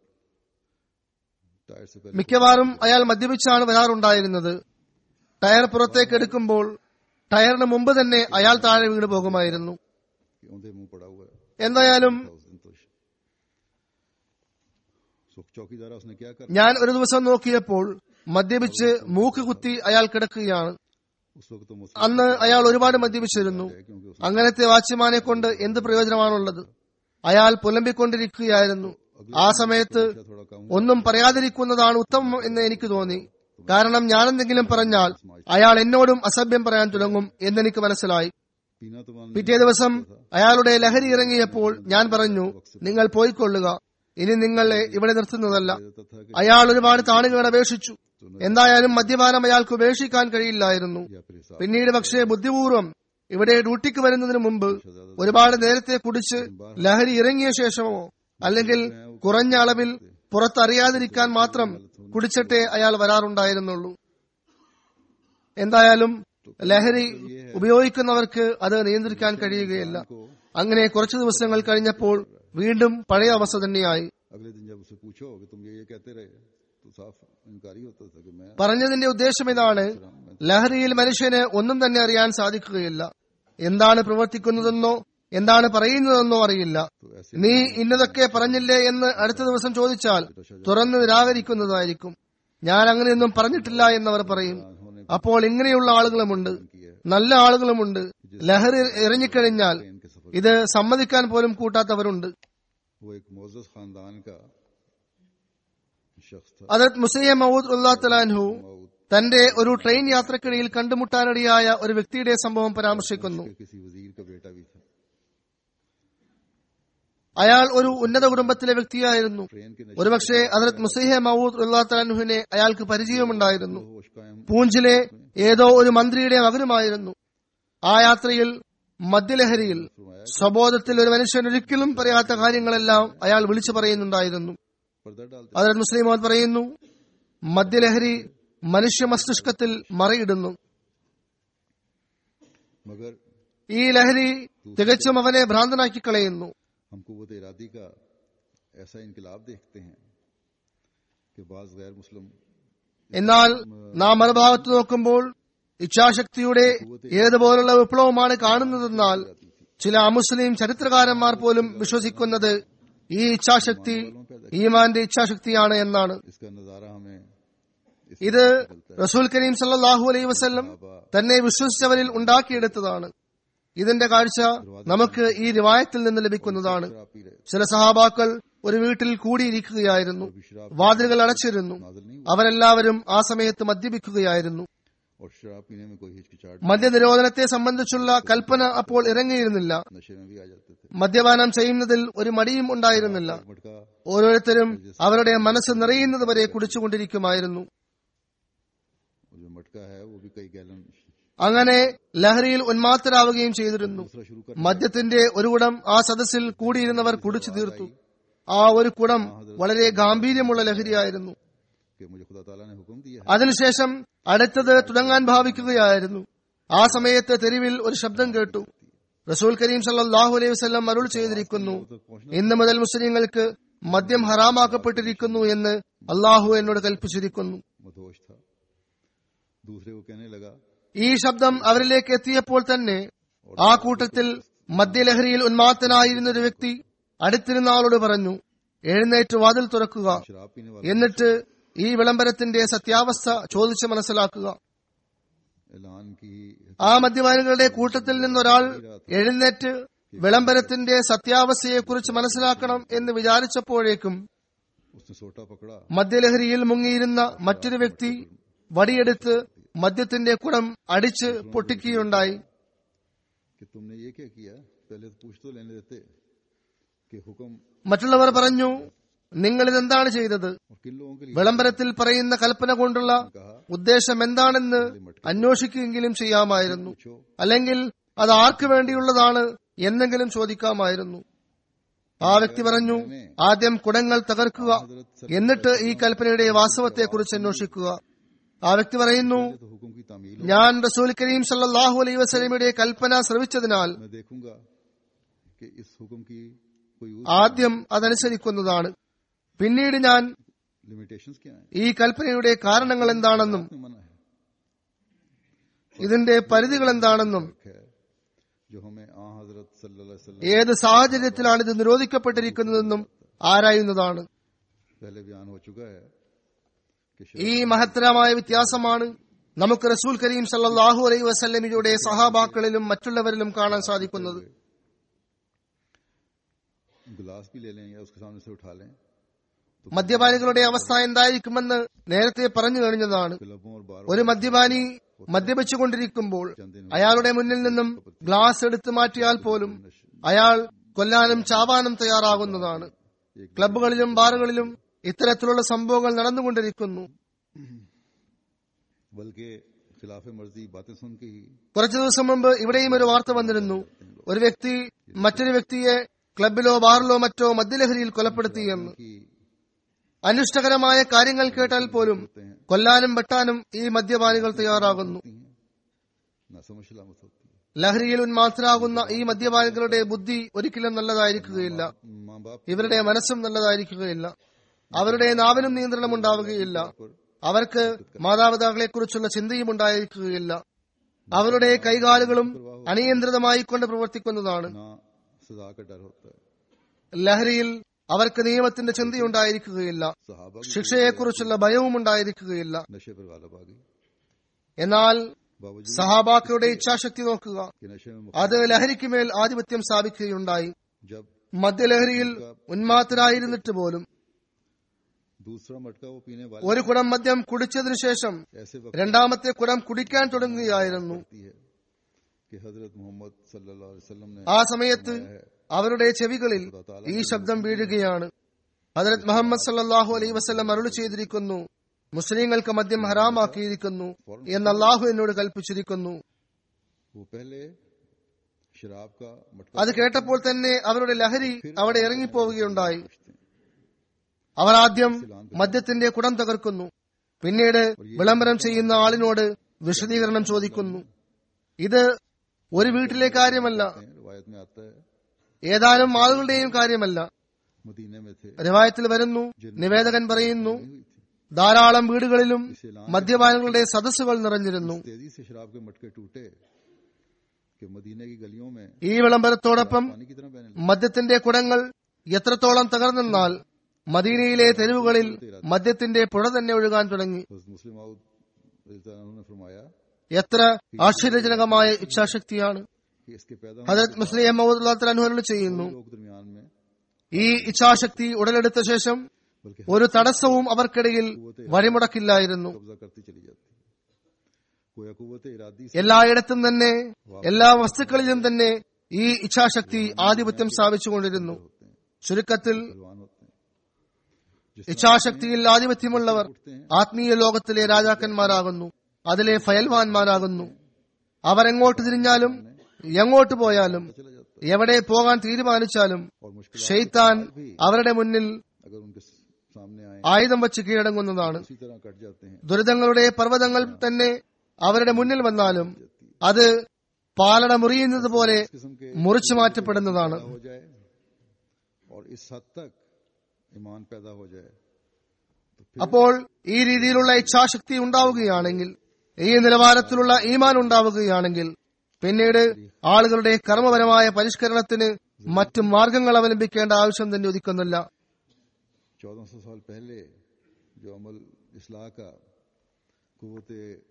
टायर से पहले മിക്കവാറും അയാൾ മദ്യപിച്ചാണ് വരാറുണ്ടായിരുന്നത് ടയർ പുറത്തേക്ക് എടുക്കുമ്പോൾ ടയറിന് മുമ്പ് തന്നെ അയാൾ താഴെ വീണ് പോകുമായിരുന്നു कि औंधे मुंह पड़ा हुआ है എന്തായാലും था उस दिन तो सो चौकीदार उसने क्या कर ഞാൻ ഒരു ദിവസം നോക്കിയപ്പോൾ മദ്യപിച്ച് മൂക്ക് കുത്തി അയാൾ കിടക്കുകയാണ് उस वक्त तो मुस्लिम അന്ന് അയാൾ ഒരുപാട് മദ്യപിച്ചിരുന്നു है क्योंकि उस അങ്ങനത്തെ വാച്യമാനെ കൊണ്ട് എന്ത് പ്രയോജനമാണുള്ളത് അയാൾ പുലമ്പിക്കൊണ്ടിരിക്കുകയായിരുന്നു ആ സമയത്ത് थोड़ा कम ഒന്നും പറയാതിരിക്കുന്നതാണ് ഉത്തമം എന്ന് എനിക്ക് തോന്നി കാരണം ഞാനെന്തെങ്കിലും പറഞ്ഞാൽ അയാൾ എന്നോടും അസഭ്യം പറയാൻ തുടങ്ങും എന്നെനിക്ക് മനസ്സിലായി पीना तो मान പിറ്റേ ദിവസം അയാളുടെ ലഹരി ഇറങ്ങിയപ്പോൾ ഞാൻ പറഞ്ഞു നിങ്ങൾ പോയിക്കൊള്ളുക ഇനി നിങ്ങളെ ഇവിടെ നിർത്തുന്നതല്ല देता था कि അയാൾ ഒരുപാട് താണുകൾ അപേക്ഷിച്ചു എന്തായാലും മദ്യപാനം അയാൾക്ക് ഉപേക്ഷിക്കാൻ കഴിയില്ലായിരുന്നു या फिर हिसाब പിന്നീട് പക്ഷേ ബുദ്ധിപൂർവം ഇവിടെ ഡ്യൂട്ടിക്ക് വരുന്നതിന് മുമ്പ് ഒരുപാട് നേരത്തെ കുടിച്ച് ലഹരി ഇറങ്ങിയ ശേഷമോ അല്ലെങ്കിൽ കുറഞ്ഞ അളവിൽ പുറത്തറിയാതിരിക്കാൻ മാത്രം കുടിച്ചിട്ടേ അയാൾ വരാറുണ്ടായിരുന്നുള്ളൂ എന്തായാലും ലഹരി ഉപയോഗിക്കുന്നവർക്ക് അത് നിയന്ത്രിക്കാൻ കഴിയുകയില്ല അങ്ങനെ കുറച്ചു ദിവസങ്ങൾ കഴിഞ്ഞപ്പോൾ വീണ്ടും പഴയ അവസ്ഥ തന്നെയായി अगले दिन जब उसे पूछो कि तुम ये ये कहते रहे तो साफ इनकारी होता था कि मैं പറഞ്ഞതിന്റെ ഉദ്ദേശം ഇതാണ് ലഹരിയിൽ മനുഷ്യന് ഒന്നും തന്നെ അറിയാൻ സാധിക്കുകയില്ല എന്താണ് പ്രവർത്തിക്കുന്നതെന്നോ എന്താണ് പറയുന്നതെന്നോ അറിയില്ല तो ऐसे നീ ഇന്നതൊക്കെ പറഞ്ഞില്ലേ എന്ന് അടുത്ത ദിവസം ചോദിച്ചാൽ തുറന്നു നിരാകരിക്കുന്നതായിരിക്കും ഞാൻ അങ്ങനെയൊന്നും പറഞ്ഞിട്ടില്ല എന്നവർ പറയും അപ്പോൾ ഇങ്ങനെയുള്ള ആളുകളുമുണ്ട് നല്ല ആളുകളുമുണ്ട് ലഹരി ഇറങ്ങിക്കഴിഞ്ഞാൽ इनके सफर ഇത് സമ്മതിക്കാൻ പോലും കൂട്ടാത്തവരുണ്ട് वो एक मोजस खानदान का शख्स था അതത് മുസൈയ മൗദ് ഉല്ലാത്തലാൻഹു തന്റെ ഒരു ട്രെയിൻ യാത്രക്കിടയിൽ കണ്ടുമുട്ടാനിടയായ ഒരു വ്യക്തിയുടെ സംഭവം പരാമർശിക്കുന്നു कि किसी वजीर का बेटा भी था അയാൾ ഒരു ഉന്നത കുടുംബത്തിലെ വ്യക്തിയായിരുന്നു ट्रेन के नशे ഒരുപക്ഷെ ഹജറത് മുസൈഹ മൗദ് ഉല്ലാത്തലാൻഹുവിനെ അയാൾക്ക് പരിചയമുണ്ടായിരുന്നു होश कायम പൂഞ്ചിലെ ഏതോ ഒരു മന്ത്രിയുടെ മകനുമായിരുന്നു ആ യാത്രയിൽ മദ്യലഹരിയിൽ സ്വബോധത്തിൽ ഒരു മനുഷ്യൻ ഒരിക്കലും പറയാത്ത കാര്യങ്ങളെല്ലാം അയാൾ വിളിച്ചു പറയുന്നുണ്ടായിരുന്നു पर्दा डालते ഹജറത് മുസ്ലിം മൗദ് പറയുന്നു മദ്യലഹരി മനുഷ്യ മസ്തിഷ്കത്തിൽ മറയിടുന്നു मगर ഈ ലഹരി തികച്ചും അവനെ ഭ്രാന്തനാക്കി കളയുന്നു हम कुत इरादी का ऐसा इनकलाब देखते हैं कि बाज गैर मुस्लिम എന്നാൽ നാം മറുഭാഗത്ത് നോക്കുമ്പോൾ ഇച്ഛാശക്തിയുടെ ഏതുപോലുള്ള വിപ്ലവമാണ് കാണുന്നതെന്നാൽ ചില അമുസ്ലിം ചരിത്രകാരന്മാർ പോലും വിശ്വസിക്കുന്നത് ഈ ഇച്ഛാശക്തി ഈമാന്റെ ഇച്ഛാശക്തിയാണ് എന്നാണ് इसका नजारा हमें इस ഇത് റസൂൽ കരീം സല്ലല്ലാഹു അലൈഹി വസല്ലം തന്നെ വിശ്വസിച്ചവരിൽ ഉണ്ടാക്കിയെടുത്തതാണ് ഇതിന്റെ കാഴ്ച നമുക്ക് ഈ റിവായത്തിൽ നിന്ന് ലഭിക്കുന്നതാണ് शराब पी रहे ചില സഹാബാക്കൾ ഒരു വീട്ടിൽ കൂടിയിരിക്കുകയായിരുന്നു വാതിലുകൾ അടച്ചിരുന്നു नाजल नहीं അവരെല്ലാവരും ആ സമയത്ത് മദ്യപിക്കുകയായിരുന്നു और शराब पीने में कोई हिचकिचाहट മദ്യനിരോധനത്തെ സംബന്ധിച്ചുള്ള കൽപ്പന അപ്പോൾ ഇറങ്ങിയിരുന്നില്ല नशे में भी आ जाते थे മദ്യപാനം ചെയ്യുന്നതിൽ ഒരു മടിയും ഉണ്ടായിരുന്നില്ല मटका ഓരോരുത്തരും അവരുടെ മനസ്സ് നിറയുന്നത് വരെ കുടിച്ചുകൊണ്ടിരിക്കുമായിരുന്നു और जो मटका है वो भी कई गैलन അങ്ങനെ ലഹരിയിൽ ഉന്മാത്തരാവുകയും ചെയ്തിരുന്നു दूसरा शुरू कर മദ്യത്തിന്റെ ഒരു കുടം ആ സദസ്സിൽ കൂടിയിരുന്നവർ കുടിച്ചു തീർത്തു ആ ഒരു കുടം വളരെ ഗാംഭീര്യമുള്ള ലഹരിയായിരുന്നു कि मुझे खुदा ताला ने हुक्म दिया है അതിനുശേഷം അടുത്തത് തുടങ്ങാൻ ഭാവിക്കുകയായിരുന്നു ആ സമയത്ത് തെരുവിൽ ഒരു ശബ്ദം കേട്ടു റസൂൽ കരീം സല്ലല്ലാഹു അലൈഹി വസല്ലം അരുൾ ചെയ്തിരിക്കുന്നു ഇന്ന് മുതൽ മുസ്ലിങ്ങൾക്ക് മദ്യം ഹറാമാക്കപ്പെട്ടിരിക്കുന്നു എന്ന് അള്ളാഹു എന്നോട് കൽപ്പിച്ചിരിക്കുന്നു मधोश था दूसरे को कहने लगा ഈ ശബ്ദം അവരിലേക്ക് എത്തിയപ്പോൾ തന്നെ ആ കൂട്ടത്തിൽ മദ്യലഹരിയിൽ ഉന്മാത്തനായിരുന്ന ഒരു വ്യക്തി അടുത്തിരുന്ന ആളോട് പറഞ്ഞു എഴുന്നേറ്റ് വാതിൽ തുറക്കുക शराब पीने वाला എന്നിട്ട് ഈ വിളംബരത്തിന്റെ സത്യാവസ്ഥ ചോദിച്ച് മനസ്സിലാക്കുക ऐलान की ആ മദ്യപാനികളുടെ കൂട്ടത്തിൽ നിന്നൊരാൾ എഴുന്നേറ്റ് വിളംബരത്തിന്റെ സത്യാവസ്ഥയെക്കുറിച്ച് മനസ്സിലാക്കണം എന്ന് വിചാരിച്ചപ്പോഴേക്കും उसने सोटा पकड़ा മദ്യലഹരിയിൽ മുങ്ങിയിരുന്ന മറ്റൊരു വ്യക്തി വടിയെടുത്ത് മദ്യത്തിന്റെ കുടം അടിച്ച് പൊട്ടിക്കുകയുണ്ടായി कि तुमने ये क्या किया पहले तो पूछ तो लेने देते कि हुक्म മറ്റുള്ളവർ പറഞ്ഞു നിങ്ങൾ ഇതെന്താണ് ചെയ്തത് और किन लोगों के लिए വിളംബരത്തിൽ പറയുന്ന കൽപ്പന കൊണ്ടുള്ള ഉദ്ദേശം എന്താണെന്ന് അന്വേഷിക്കുകയെങ്കിലും ചെയ്യാമായിരുന്നു पूछो അല്ലെങ്കിൽ അത് ആർക്കു വേണ്ടിയുള്ളതാണ് എന്നെങ്കിലും ചോദിക്കാമായിരുന്നു ആ വ്യക്തി പറഞ്ഞു ആദ്യം കുടങ്ങൾ തകർക്കുക എന്നിട്ട് ഈ കൽപ്പനയുടെ വാസ്തവത്തെക്കുറിച്ച് അന്വേഷിക്കുക ആ വ്യക്തി പറയുന്നു तो हुक्म की तामील ഞാൻ റസൂൽ കരീം സല്ലല്ലാഹു അലൈഹി വസല്ലമയുടെ കൽപ്പന ശ്രവിച്ചതിനാൽ मैं देखूंगा कि इस हुक्म की कोई ആദ്യം അതനുസരിക്കുന്നതാണ് പിന്നീട് ഞാൻ लिमिटेशंस क्या है ഈ കൽപ്പനയുടെ കാരണങ്ങൾ എന്താണെന്നും मना है ഇതിന്റെ പരിധികൾ എന്താണെന്നും है जो हमें आ हजरत सल्लल्लाहु अलैहि वसल्लम ഏത് സാഹചര്യത്തിലാണ് ഇത് നിരോധിക്കപ്പെട്ടിരിക്കുന്നതെന്നും ആരായുന്നതാണ് पहले बयान हो चुका है ഈ മഹത്തരമായ വ്യത്യാസമാണ് നമുക്ക് റസൂൽ കരീം സല്ലല്ലാഹു അലൈഹി വസല്ലമയുടെ സഹാബാക്കളിലും മറ്റുള്ളവരിലും കാണാൻ സാധിക്കുന്നത് गिलास भी ले लें या उसके सामने से उठा लें മദ്യപാനികളുടെ അവസ്ഥ എന്തായിരിക്കുമെന്ന് നേരത്തെ പറഞ്ഞു കഴിഞ്ഞതാണ് क्लबों और बारों ഒരു മദ്യപാനി മദ്യപിച്ചുകൊണ്ടിരിക്കുമ്പോൾ അയാളുടെ മുന്നിൽ നിന്നും ഗ്ലാസ് എടുത്തു മാറ്റിയാൽ പോലും അയാൾ കൊല്ലാനും ചാവാനും തയ്യാറാകുന്നതാണ് ക്ലബ്ബുകളിലും ബാറുകളിലും ഇത്തരത്തിലുള്ള സംഭവങ്ങൾ നടന്നുകൊണ്ടിരിക്കുന്നു बल्कि खिलाफ मर्जी बातें सुन के ही കുറച്ചു ദിവസം മുമ്പ് ഇവിടെയും ഒരു വാർത്ത വന്നിരുന്നു ഒരു വ്യക്തി മറ്റൊരു വ്യക്തിയെ ക്ലബിലോ ബാറിലോ മറ്റോ മദ്യലഹരിയിൽ കൊലപ്പെടുത്തിയെന്ന് कि അനിഷ്ടകരമായ കാര്യങ്ങൾ കേട്ടാൽ പോലും കൊല്ലാനും വെട്ടാനും ഈ മദ്യപാനികൾ തയ്യാറാകുന്നു होती हैं ना समझ सलामत होती है ലഹരിയിൽ ഉന്മാത്തരാകുന്ന ഈ മദ്യപാനികളുടെ ബുദ്ധി ഒരിക്കലും നല്ലതായിരിക്കുകയില്ല माँ बाप ഇവരുടെ മനസ്സും നല്ലതായിരിക്കുകയില്ല അവരുടെ നാവിനും നിയന്ത്രണം ഉണ്ടാവുകയില്ല അവർക്ക് മാതാപിതാക്കളെ കുറിച്ചുള്ള ചിന്തയും ഉണ്ടായിരിക്കുകയില്ല അവരുടെ കൈകാലുകളും അനിയന്ത്രിതമായി കൊണ്ട് പ്രവർത്തിക്കുന്നതാണ് ना सजा का डर होता है ലഹരിയിൽ അവർക്ക് നിയമത്തിന്റെ ചിന്തയുണ്ടായിരിക്കുകയില്ല सहाबा की ശിക്ഷയെക്കുറിച്ചുള്ള ഭയവും ഉണ്ടായിരിക്കുകയില്ല नशे पर गालब आ गई എന്നാൽ बावजूद സഹാബാക്കളുടെ ഇച്ഛാശക്തി നോക്കുക कि नशे में അത് ലഹരിക്ക് മേൽ ആധിപത്യം സ്ഥാപിക്കുകയുണ്ടായി जब മദ്യലഹരിയിൽ ഉന്മാത്തരായിരുന്നിട്ട് പോലും दूसरा मटका वो पीने वाले ഒരു കുടം മദ്യം കുടിച്ചതിനു ശേഷം ऐसे वक्त രണ്ടാമത്തെ കുടം കുടിക്കാൻ തുടങ്ങുകയായിരുന്നു होती है कि हजरत मोहम्मद सल्लल्लाहु अलैहि वसल्लम ने ആ സമയത്ത് അവരുടെ ചെവികളിൽ ഈ ശബ്ദം വീഴുകയാണ് ഹജരത് മുഹമ്മദ് സല്ലാഹു അലൈ വസ്ലം അരുളി ചെയ്തിരിക്കുന്നു മുസ്ലിങ്ങൾക്ക് മദ്യം ഹറാമാക്കിയിരിക്കുന്നു എന്ന് അള്ളാഹു എന്നോട് കൽപ്പിച്ചിരിക്കുന്നു वो पहले शराब का मटका അത് കേട്ടപ്പോൾ തന്നെ അവരുടെ ലഹരി അവിടെ ഇറങ്ങിപ്പോവുകയുണ്ടായി അവർ ആദ്യം മദ്യത്തിന്റെ കുടം തകർക്കുന്നു പിന്നീട് വിളംബരം ചെയ്യുന്ന ആളിനോട് വിശദീകരണം ചോദിക്കുന്നു ഇത് ഒരു വീട്ടിലെ കാര്യമല്ല हैं रिवायत में आता है ഏതാനും ആളുകളുടെയും കാര്യമല്ല मदीने में थे റിവായത്തിൽ വരുന്നു നിവേദകൻ പറയുന്നു हुई थी ധാരാളം വീടുകളിലും മദ്യപാനികളുടെ സദസ്സുകൾ നിറഞ്ഞിരുന്നു तेजी से शराब के मटके टूटे कि मदीने की गलियों में ഈ വിളംബരത്തോടൊപ്പം पानी की तरह बहने മദ്യത്തിന്റെ കുടങ്ങൾ എത്രത്തോളം തകർന്നെന്നാൽ മദീനയിലെ തെരുവുകളിൽ മദ്യത്തിന്റെ പുഴ തന്നെ ഒഴുകാൻ തുടങ്ങി लगे मुस्लिम माउद ने फरमाया എത്ര ആശ്ചര്യജനകമായ ഇച്ഛാശക്തിയാണ് कि इसके पैदा होने ഹജരത് മുസ്ലിം മഹൂദ് അനുഹരണ ചെയ്യുന്നു लोग दरमियान में ഈ ഇച്ഛാശക്തി ഉടലെടുത്ത ശേഷം बल्कि ഒരു തടസ്സവും അവർക്കിടയിൽ വഴിമുടക്കില്ലായിരുന്നു कब्जा करती चली जाती कोई कुवत इरादी से എല്ലായിടത്തും തന്നെ എല്ലാ വസ്തുക്കളിലും തന്നെ ഈ ഇച്ഛാശക്തി ആധിപത്യം സ്ഥാപിച്ചുകൊണ്ടിരുന്നു होते हैं ചുരുക്കത്തിൽ बलवान होते हैं जिस ഇച്ഛാശക്തിയിൽ ആധിപത്യമുള്ളവർ ആത്മീയ ലോകത്തിലെ രാജാക്കന്മാരാകുന്നു അതിലെ ഫയൽവാന്മാരാകുന്നു അവർ എങ്ങോട്ട് തിരിഞ്ഞാലും എങ്ങോട്ട് പോയാലും चला जाता എവിടെ പോകാൻ തീരുമാനിച്ചാലും है और मुश्किल ഷെയ്ത്താൻ അവരുടെ മുന്നിൽ अगर उनके सामने आए ആയുധം വച്ച് കീഴടങ്ങുന്നതാണ് उसी तरह कट जाते हैं ദുരിതങ്ങളുടെ പർവ്വതങ്ങൾ തന്നെ അവരുടെ മുന്നിൽ വന്നാലും അത് പാലട മുറിയുന്നത് പോലെ इस किस्म के മുറിച്ചു മാറ്റപ്പെടുന്നതാണ് पैदा हो जाए और इस हद तक ईमान पैदा हो जाए അപ്പോൾ ഈ രീതിയിലുള്ള ഇച്ഛാശക്തി ഉണ്ടാവുകയാണെങ്കിൽ ഈ നിലവാരത്തിലുള്ള ഈമാൻ ഉണ്ടാവുകയാണെങ്കിൽ പിന്നീട് ആളുകളുടെ കർമ്മപരമായ പരിഷ്കരണത്തിന് മറ്റു മാർഗങ്ങൾ അവലംബിക്കേണ്ട ആവശ്യം തന്നെ ഉദിക്കുന്നില്ല चौदह सौ साल पहले जो अमल इसलाह का कुत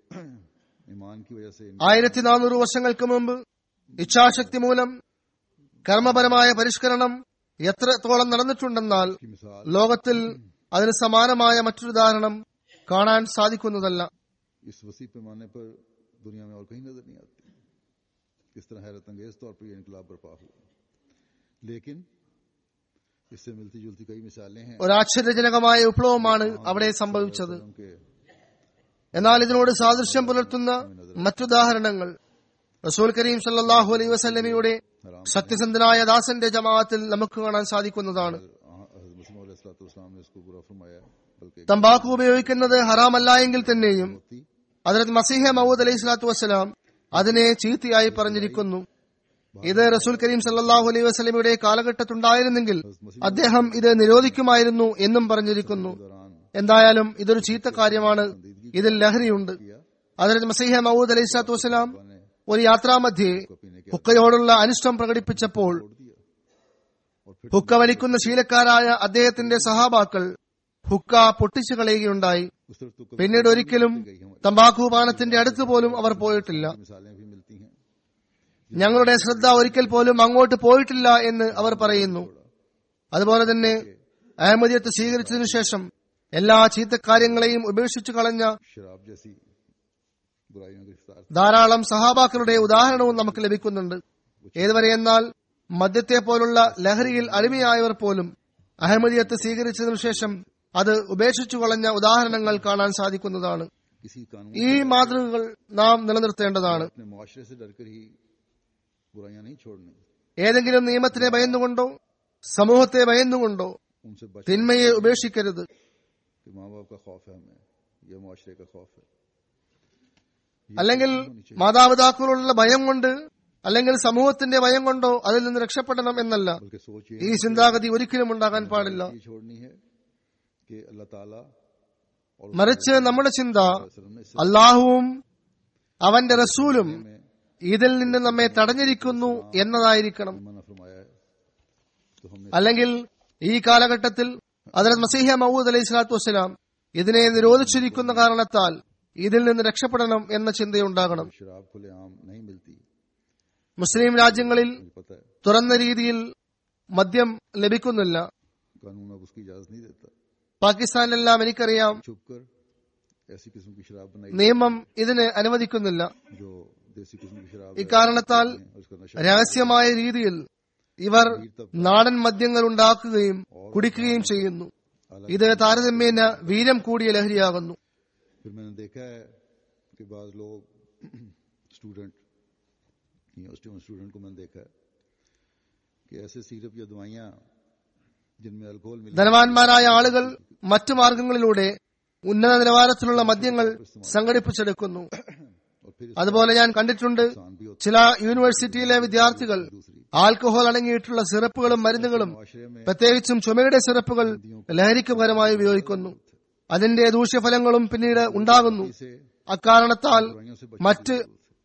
ईमान की वजह से ആയിരത്തി നാനൂറ് വർഷങ്ങൾക്ക് മുമ്പ് ഇച്ഛാശക്തി മൂലം കർമ്മപരമായ പരിഷ്കരണം എത്രത്തോളം നടന്നിട്ടുണ്ടെന്നാൽ की मिसाल ലോകത്തിൽ അതിന് സമാനമായ മറ്റൊരു ഉദാഹരണം കാണാൻ സാധിക്കുന്നതല്ല इस वसी पैमाने पर दुनिया में और कहीं नजर नहीं आती किस तरह हैरत अंगेज तौर पर यह इनकलाब बर्पा हुआ लेकिन इससे मिलती जुलती कई मिसालें हैं ഒരു ആശ്ചര്യജനകമായ വിപ്ലവമാണ് അവിടെ സംഭവിച്ചത് उनके എന്നാൽ ഇതിനോട് സാദൃശ്യം പുലർത്തുന്ന മറ്റുദാഹരണങ്ങൾ റസൂൽ കരീം സല്ലല്ലാഹു അലൈഹി വസല്ലമയുടെ സത്യസന്ധനായ ദാസന്റെ ജമാഅത്തിൽ നമുക്ക് കാണാൻ സാധിക്കുന്നതാണ് मुस्लिम ने इसको बुरा फरमाया बल्कि തമ്പാക്കു ഉപയോഗിക്കുന്നത് ഹറാമല്ല എങ്കിൽ തന്നെയും होती അതിനകത്ത് മസീഹ മഹൂദ് അലൈഹി സ്വലാത്തു വസ്സലാം അതിനെ ചീത്തയായി പറഞ്ഞിരിക്കുന്നു ഇത് റസൂൽ കരീം സല്ലല്ലാഹു അലൈഹി വസല്ലമയുടെ കാലഘട്ടത്തുണ്ടായിരുന്നെങ്കിൽ അദ്ദേഹം ഇത് നിരോധിക്കുമായിരുന്നു എന്നും പറഞ്ഞിരിക്കുന്നു दौरान എന്തായാലും ഇതൊരു ചീത്ത കാര്യമാണ് ഇതിൽ ലഹരിയുണ്ട് അതിനകത്ത് മസീഹ മഹൂദ് അലൈഹി സ്വലാത്തു വസ്സലാം ने ഒരു യാത്രാമധ്യേ पीने के ഹുക്കയോടുള്ള അനിഷ്ടം പ്രകടിപ്പിച്ചപ്പോൾ छोड़ दिया और फिर ഹുക്ക വലിക്കുന്ന ശീലക്കാരായ അദ്ദേഹത്തിന്റെ സഹാബാക്കൾ ഹുക്ക പൊട്ടിച്ചു കളയുകയുണ്ടായി उस तरफ तो कभी പിന്നീട് ഒരിക്കലും തമ്പാക്കു പാനത്തിന്റെ അടുത്ത് പോലും അവർ പോയിട്ടില്ല मिसालें भी मिलती हैं ഞങ്ങളുടെ ശ്രദ്ധ ഒരിക്കൽ പോലും അങ്ങോട്ട് പോയിട്ടില്ല എന്ന് അവർ പറയുന്നു അതുപോലെ തന്നെ അഹമ്മദിയത്ത് സ്വീകരിച്ചതിനു ശേഷം എല്ലാ ചീത്തക്കാര്യങ്ങളെയും ഉപേക്ഷിച്ചു കളഞ്ഞ शराब जैसी बुराइयों में गिरफ्तार ധാരാളം സഹാബാക്കളുടെ ഉദാഹരണവും നമുക്ക് ലഭിക്കുന്നുണ്ട് ഏതുവരെ എന്നാൽ മദ്യത്തെ പോലുള്ള ലഹരിയിൽ അടിമയായവർ പോലും അഹമ്മദിയത്ത് സ്വീകരിച്ചതിനു ശേഷം അത് ഉപേക്ഷിച്ചു കളഞ്ഞ ഉദാഹരണങ്ങൾ കാണാൻ സാധിക്കുന്നതാണ് किसी कानून ഈ മാതൃകകൾ നാം നിലനിർത്തേണ്ടതാണ് अपने मुआशरे से डरकर ही बुराइयां नहीं छोड़नी ഏതെങ്കിലും നിയമത്തിനെ ഭയന്നുകൊണ്ടോ സമൂഹത്തെ ഭയന്നുകൊണ്ടോ उनसे बच തിന്മയെ ഉപേക്ഷിക്കരുത് कि माँ बाप का खौफ है हमें या मुआशरे का खौफ है അല്ലെങ്കിൽ മാതാപിതാക്കളോടുള്ള ഭയം കൊണ്ട് അല്ലെങ്കിൽ സമൂഹത്തിന്റെ ഭയം കൊണ്ടോ അതിൽ നിന്ന് രക്ഷപ്പെടണം എന്നല്ല बल्कि सोच ये ഈ ചിന്താഗതി ഒരിക്കലും ഉണ്ടാകാൻ പാടില്ല ये छोड़नी है कि अल्लाह ताला और മറിച്ച് നമ്മുടെ ചിന്ത वसल्लम ने इस അള്ളാഹുവും അവന്റെ റസൂലും में ഇതിൽ നിന്ന് നമ്മെ തടഞ്ഞിരിക്കുന്നു എന്നതായിരിക്കണം मना फरमाया है तो हमने അല്ലെങ്കിൽ ഈ കാലഘട്ടത്തിൽ അതിൽ മസീഹ മൗദ് അലൈഹി സ്വലാത്തു വസ്സലാം ഇതിനെ നിരോധിച്ചിരിക്കുന്ന കാരണത്താൽ ഇതിൽ നിന്ന് രക്ഷപ്പെടണം എന്ന ചിന്തയുണ്ടാകണം शराब खुले आम नहीं मिलती മുസ്ലിം രാജ്യങ്ങളിൽ मुझे पता है തുറന്ന രീതിയിൽ മദ്യം ലഭിക്കുന്നില്ല कानून अब उसकी इजाजत नहीं देता പാകിസ്ഥാനിലെല്ലാം എനിക്കറിയാം छुप कर ऐसी किस्म की शराब बनाई നിയമം ഇതിന് അനുവദിക്കുന്നില്ല जो देसी किस्म की शराब है ഇക്കാരണത്താൽ और उसका नशा രഹസ്യമായ രീതിയിൽ ഇവർ നാടൻ മദ്യങ്ങൾ ഉണ്ടാക്കുകയും കുടിക്കുകയും ചെയ്യുന്നു ഇത് താരതമ്യേന വീര്യം കൂടിയ ലഹരിയാകുന്നു फिर मैंने देखा है कि बाज लोग स्टूडेंट यूनिवर्सिटी में स्टूडेंट को मैंने देखा है कि ऐसे सिरप या दवाइयां जिनमें अल्कोहल मिला ധനവാന്മാരായ ആളുകൾ മറ്റു മാർഗങ്ങളിലൂടെ ഉന്നത നിലവാരത്തിലുള്ള മദ്യങ്ങൾ സംഘടിപ്പിച്ചെടുക്കുന്നു और फिर അതുപോലെ ഞാൻ കണ്ടിട്ടുണ്ട് नुकसान भी होता ചില യൂണിവേഴ്സിറ്റിയിലെ വിദ്യാർത്ഥികൾ ആൽക്കഹോൾ അടങ്ങിയിട്ടുള്ള സിറപ്പുകളും മരുന്നുകളും है माशरे में പ്രത്യേകിച്ചും ചുമയുടെ സിറപ്പുകൾ ലഹരിക്ക് പരമായി ഉപയോഗിക്കുന്നു അതിന്റെ ദൂഷ്യഫലങ്ങളും പിന്നീട് ഉണ്ടാകുന്നു इसे അക്കാരണത്താൽ दवाइयों से മറ്റ്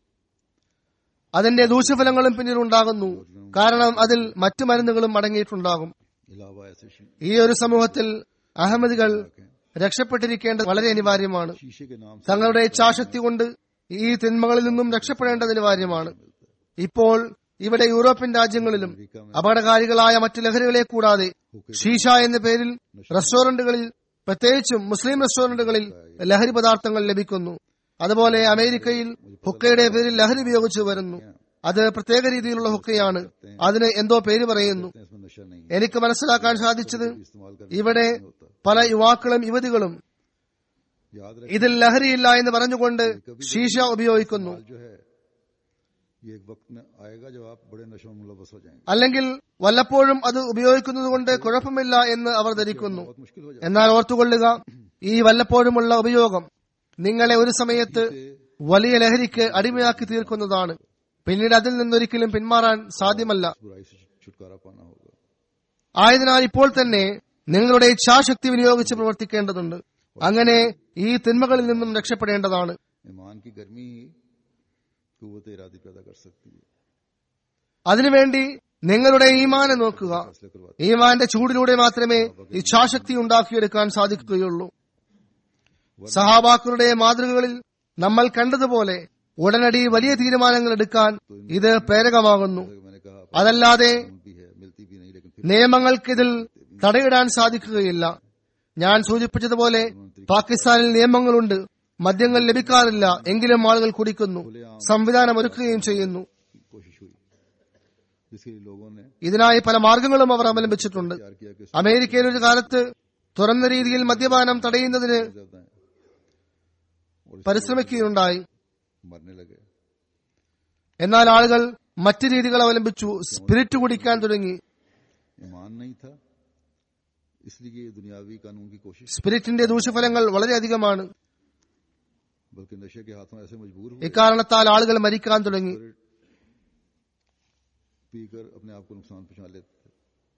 അതിന്റെ ദൂഷ്യഫലങ്ങളും പിന്നീട് ഉണ്ടാകുന്നു കാരണം അതിൽ മറ്റു മരുന്നുകളും അടങ്ങിയിട്ടുണ്ടാകും अलावा ऐसे शी- ഈ ഒരു സമൂഹത്തിൽ അഹമ്മദികൾ രക്ഷപ്പെട്ടിരിക്കേണ്ടത് വളരെ അനിവാര്യമാണ് शीशे के नाम से തങ്ങളുടെ ഇച്ഛാശക്തി കൊണ്ട് ഈ തിന്മകളിൽ നിന്നും രക്ഷപ്പെടേണ്ടത് അനിവാര്യമാണ് ഇപ്പോൾ ഇവിടെ യൂറോപ്യൻ രാജ്യങ്ങളിലും അപകടകാരികളായ മറ്റു ലഹരികളെ കൂടാതെ ഷീഷ എന്ന പേരിൽ റെസ്റ്റോറന്റുകളിൽ പ്രത്യേകിച്ചും മുസ്ലിം റെസ്റ്റോറന്റുകളിൽ ലഹരി പദാർത്ഥങ്ങൾ ലഭിക്കുന്നു അതുപോലെ അമേരിക്കയിൽ ഹുക്കയുടെ പേരിൽ ലഹരി ഉപയോഗിച്ചു വരുന്നു അത് പ്രത്യേക രീതിയിലുള്ള ഹുക്കയാണ് അതിന് എന്തോ പേര് പറയുന്നു इसमें नशा नहीं है എനിക്ക് മനസ്സിലാക്കാൻ സാധിച്ചത് इस्तेमाल कर ഇവിടെ പല യുവാക്കളും യുവതികളും याद रख ഇതിൽ ലഹരിയില്ല എന്ന് പറഞ്ഞുകൊണ്ട് ഷീഷ ഉപയോഗിക്കുന്നു जो है ये एक वक्त में आएगा जब आप बड़े नशों में मुलवस हो जाएंगे അല്ലെങ്കിൽ വല്ലപ്പോഴും അത് ഉപയോഗിക്കുന്നത് കൊണ്ട് കുഴപ്പമില്ല എന്ന് അവർ ധരിക്കുന്നു बहुत मुश्किल हो എന്നാൽ ഓർത്തുകൊള്ളുക ഈ വല്ലപ്പോഴുമുള്ള ഉപയോഗം നിങ്ങളെ ഒരു സമയത്ത് വലിയ ലഹരിക്ക് അടിമയാക്കി തീർക്കുന്നതാണ് പിന്നീട് അതിൽ നിന്നൊരിക്കലും പിന്മാറാൻ സാധ്യമല്ല जाए बुराई से छुटकारा पाना होगा ആയതിനാൽ ഇപ്പോൾ തന്നെ നിങ്ങളുടെ ഇച്ഛാശക്തി വിനിയോഗിച്ച് പ്രവർത്തിക്കേണ്ടതുണ്ട് അങ്ങനെ ഈ തിന്മകളിൽ നിന്നും രക്ഷപ്പെടേണ്ടതാണ് ईमान की गर्मी ही कुत इरादी पैदा कर सकती है അതിനുവേണ്ടി നിങ്ങളുടെ ഈമാനെ നോക്കുക फैसले करवाती ഈമാന്റെ ചൂടിലൂടെ മാത്രമേ ഇച്ഛാശക്തി ഉണ്ടാക്കിയെടുക്കാൻ സാധിക്കുകയുള്ളൂ സഹാബാക്കളുടെ മാതൃകകളിൽ നമ്മൾ കണ്ടതുപോലെ ഉടനടി വലിയ തീരുമാനങ്ങൾ എടുക്കാൻ ഇത് പ്രേരകമാകുന്നു है मैंने कहा അതല്ലാതെ कानून भी है मिलती भी नहीं लेकिन फिर നിയമങ്ങൾക്കിതിൽ തടയിടാൻ സാധിക്കുകയില്ല ഞാൻ സൂചിപ്പിച്ചതുപോലെ പാകിസ്ഥാനിൽ നിയമങ്ങളുണ്ട് മദ്യങ്ങൾ ലഭിക്കാറില്ല എങ്കിലും ആളുകൾ കുടിക്കുന്നു സംവിധാനം ഒരുക്കുകയും ചെയ്യുന്നു की कोशिश हुई जिसके लिए लोगों ने ഇതിനായി പല മാർഗങ്ങളും അവർ അവലംബിച്ചിട്ടുണ്ട് तैयार किया कि അമേരിക്കയിൽ ഒരു കാലത്ത് തുറന്ന രീതിയിൽ മദ്യപാനം തടയുന്നതിന് ज्यादा है और പരിശ്രമിക്കുകയുണ്ടായി मरने लगे എന്നാൽ ആളുകൾ മറ്റു രീതികൾ അവലംബിച്ചു സ്പിരിറ്റ് കുടിക്കാൻ തുടങ്ങി ईमान नहीं था इसलिए ये दुनियावी कानून की कोशिश സ്പിരിറ്റിന്റെ ദൂഷ്യഫലങ്ങൾ വളരെയധികമാണ് बल्कि नशे के हाथों ऐसे मजबूर हुए ഇക്കാരണത്താൽ ആളുകൾ മരിക്കാൻ തുടങ്ങി पीकर अपने आप को नुकसान पहुंचा लेते थे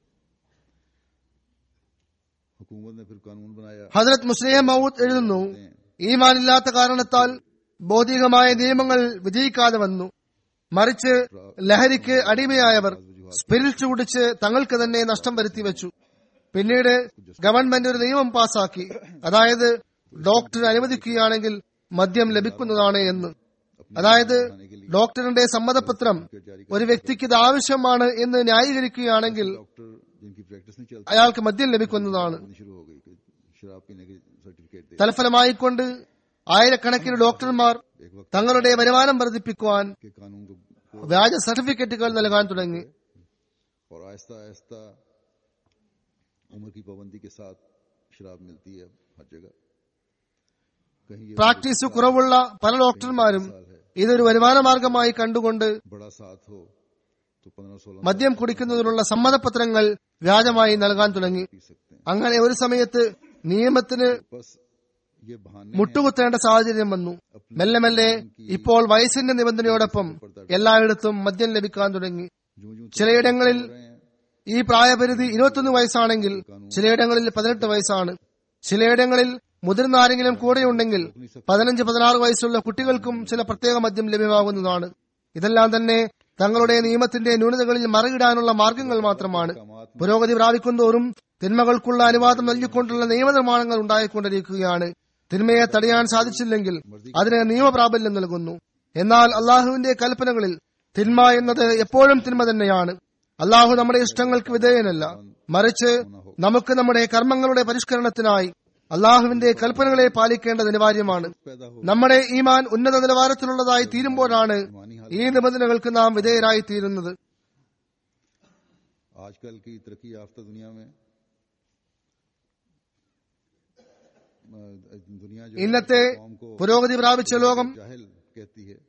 हुकूमत ने फिर कानून बनाया ഹജറത് മുസ്ലിം മൗദ് എഴുതുന്നു ഈമാനില്ലാത്ത കാരണത്താൽ ഭൗതികമായ നിയമങ്ങൾ വിജയിക്കാതെ വന്നു മറിച്ച് ലഹരിക്ക് അടിമയായവർ സ്പിരിറ്റ് കുടിച്ച് തങ്ങൾക്ക് തന്നെ നഷ്ടം വരുത്തി വെച്ചു പിന്നീട് ഗവൺമെന്റ് ഒരു നിയമം പാസാക്കി അതായത് ഡോക്ടർ അനുവദിക്കുകയാണെങ്കിൽ മദ്യം ലഭിക്കുന്നതാണ് എന്ന് അതായത് ഡോക്ടറിന്റെ സമ്മതപത്രം ഒരു വ്യക്തിക്ക് ഇത് ആവശ്യമാണ് എന്ന് ന്യായീകരിക്കുകയാണെങ്കിൽ डॉक्टर जिनकी प्रैक्टिस नहीं चलती അയാൾക്ക് മദ്യം ലഭിക്കുന്നതാണ് होनी शुरू हो गई कि शराब पीने की सर्टिफिकेट दे തൽഫലമായിക്കൊണ്ട് ആയിരക്കണക്കിന് ഡോക്ടർമാർ एक वक्त തങ്ങളുടെ വരുമാനം വർദ്ധിപ്പിക്കുവാൻ के कानून को को- വ്യാജ സർട്ടിഫിക്കറ്റുകൾ നൽകാൻ തുടങ്ങി और आहिस्ता आहिस्ता उम्र की पाबंदी के साथ शराब मिलती है अब हर जगह कहीं ये പ്രാക്ടീസ് കുറവുള്ള പല ഡോക്ടർമാരും साल है ഇതൊരു വരുമാന മാർഗമായി കണ്ടുകൊണ്ട് बड़ा साथ हो तो पंद्रह सोलह മദ്യം കുടിക്കുന്നതിനുള്ള സമ്മതപത്രങ്ങൾ വ്യാജമായി നൽകാൻ തുടങ്ങി पी सकते हैं അങ്ങനെ ഒരു സമയത്ത് നിയമത്തിന് बस ये बहाने മുട്ടുകുത്തേണ്ട സാഹചര്യം വന്നു മെല്ലെ മെല്ലെ ഇപ്പോൾ വയസ്സിന്റെ നിബന്ധനയോടൊപ്പം എല്ലായിടത്തും മദ്യം ലഭിക്കാൻ തുടങ്ങി जूं जूं ചിലയിടങ്ങളിൽ रहे हैं ഈ പ്രായപരിധി ഇരുപത്തൊന്ന് വയസ്സാണെങ്കിൽ ചിലയിടങ്ങളിൽ പതിനെട്ട് വയസ്സാണ് ചിലയിടങ്ങളിൽ മുതിർന്ന ആരെങ്കിലും കൂടെയുണ്ടെങ്കിൽ പതിനഞ്ച് പതിനാറ് വയസ്സുള്ള കുട്ടികൾക്കും ചില പ്രത്യേക മദ്യം ലഭ്യമാകുന്നതാണ് ഇതെല്ലാം തന്നെ തങ്ങളുടെ നിയമത്തിന്റെ ന്യൂനതകളിൽ മറിയിടാനുള്ള മാർഗങ്ങൾ മാത്രമാണ് പുരോഗതി പ്രാപിക്കുന്തോറും തിന്മകൾക്കുള്ള അനുവാദം നൽകിക്കൊണ്ടുള്ള നിയമനിർമ്മാണങ്ങൾ ഉണ്ടായിക്കൊണ്ടിരിക്കുകയാണ് തിന്മയെ തടയാൻ സാധിച്ചില്ലെങ്കിൽ അതിന് നിയമപ്രാബല്യം നൽകുന്നു എന്നാൽ അള്ളാഹുവിന്റെ കൽപ്പനകളിൽ തിന്മ എന്നത് എപ്പോഴും തിന്മ തന്നെയാണ് അള്ളാഹു നമ്മുടെ ഇഷ്ടങ്ങൾക്ക് വിധേയനല്ല മറിച്ച് നമുക്ക് നമ്മുടെ കർമ്മങ്ങളുടെ പരിഷ്കരണത്തിനായി അള്ളാഹുവിന്റെ കൽപ്പനകളെ പാലിക്കേണ്ടത് അനിവാര്യമാണ് पैदा हो നമ്മുടെ ഈമാൻ ഉന്നത നിലവാരത്തിലുള്ളതായി തീരുമ്പോഴാണ് ഈ നിബന്ധനകൾക്ക് നാം വിധേയരായി തീരുന്നത് आजकल की तरक्की याफ्ता दुनिया में अ, दुनिया जो है, ഇന്നത്തെ कौम को പുരോഗതി പ്രാപിച്ച ലോകം जाहिल कहती है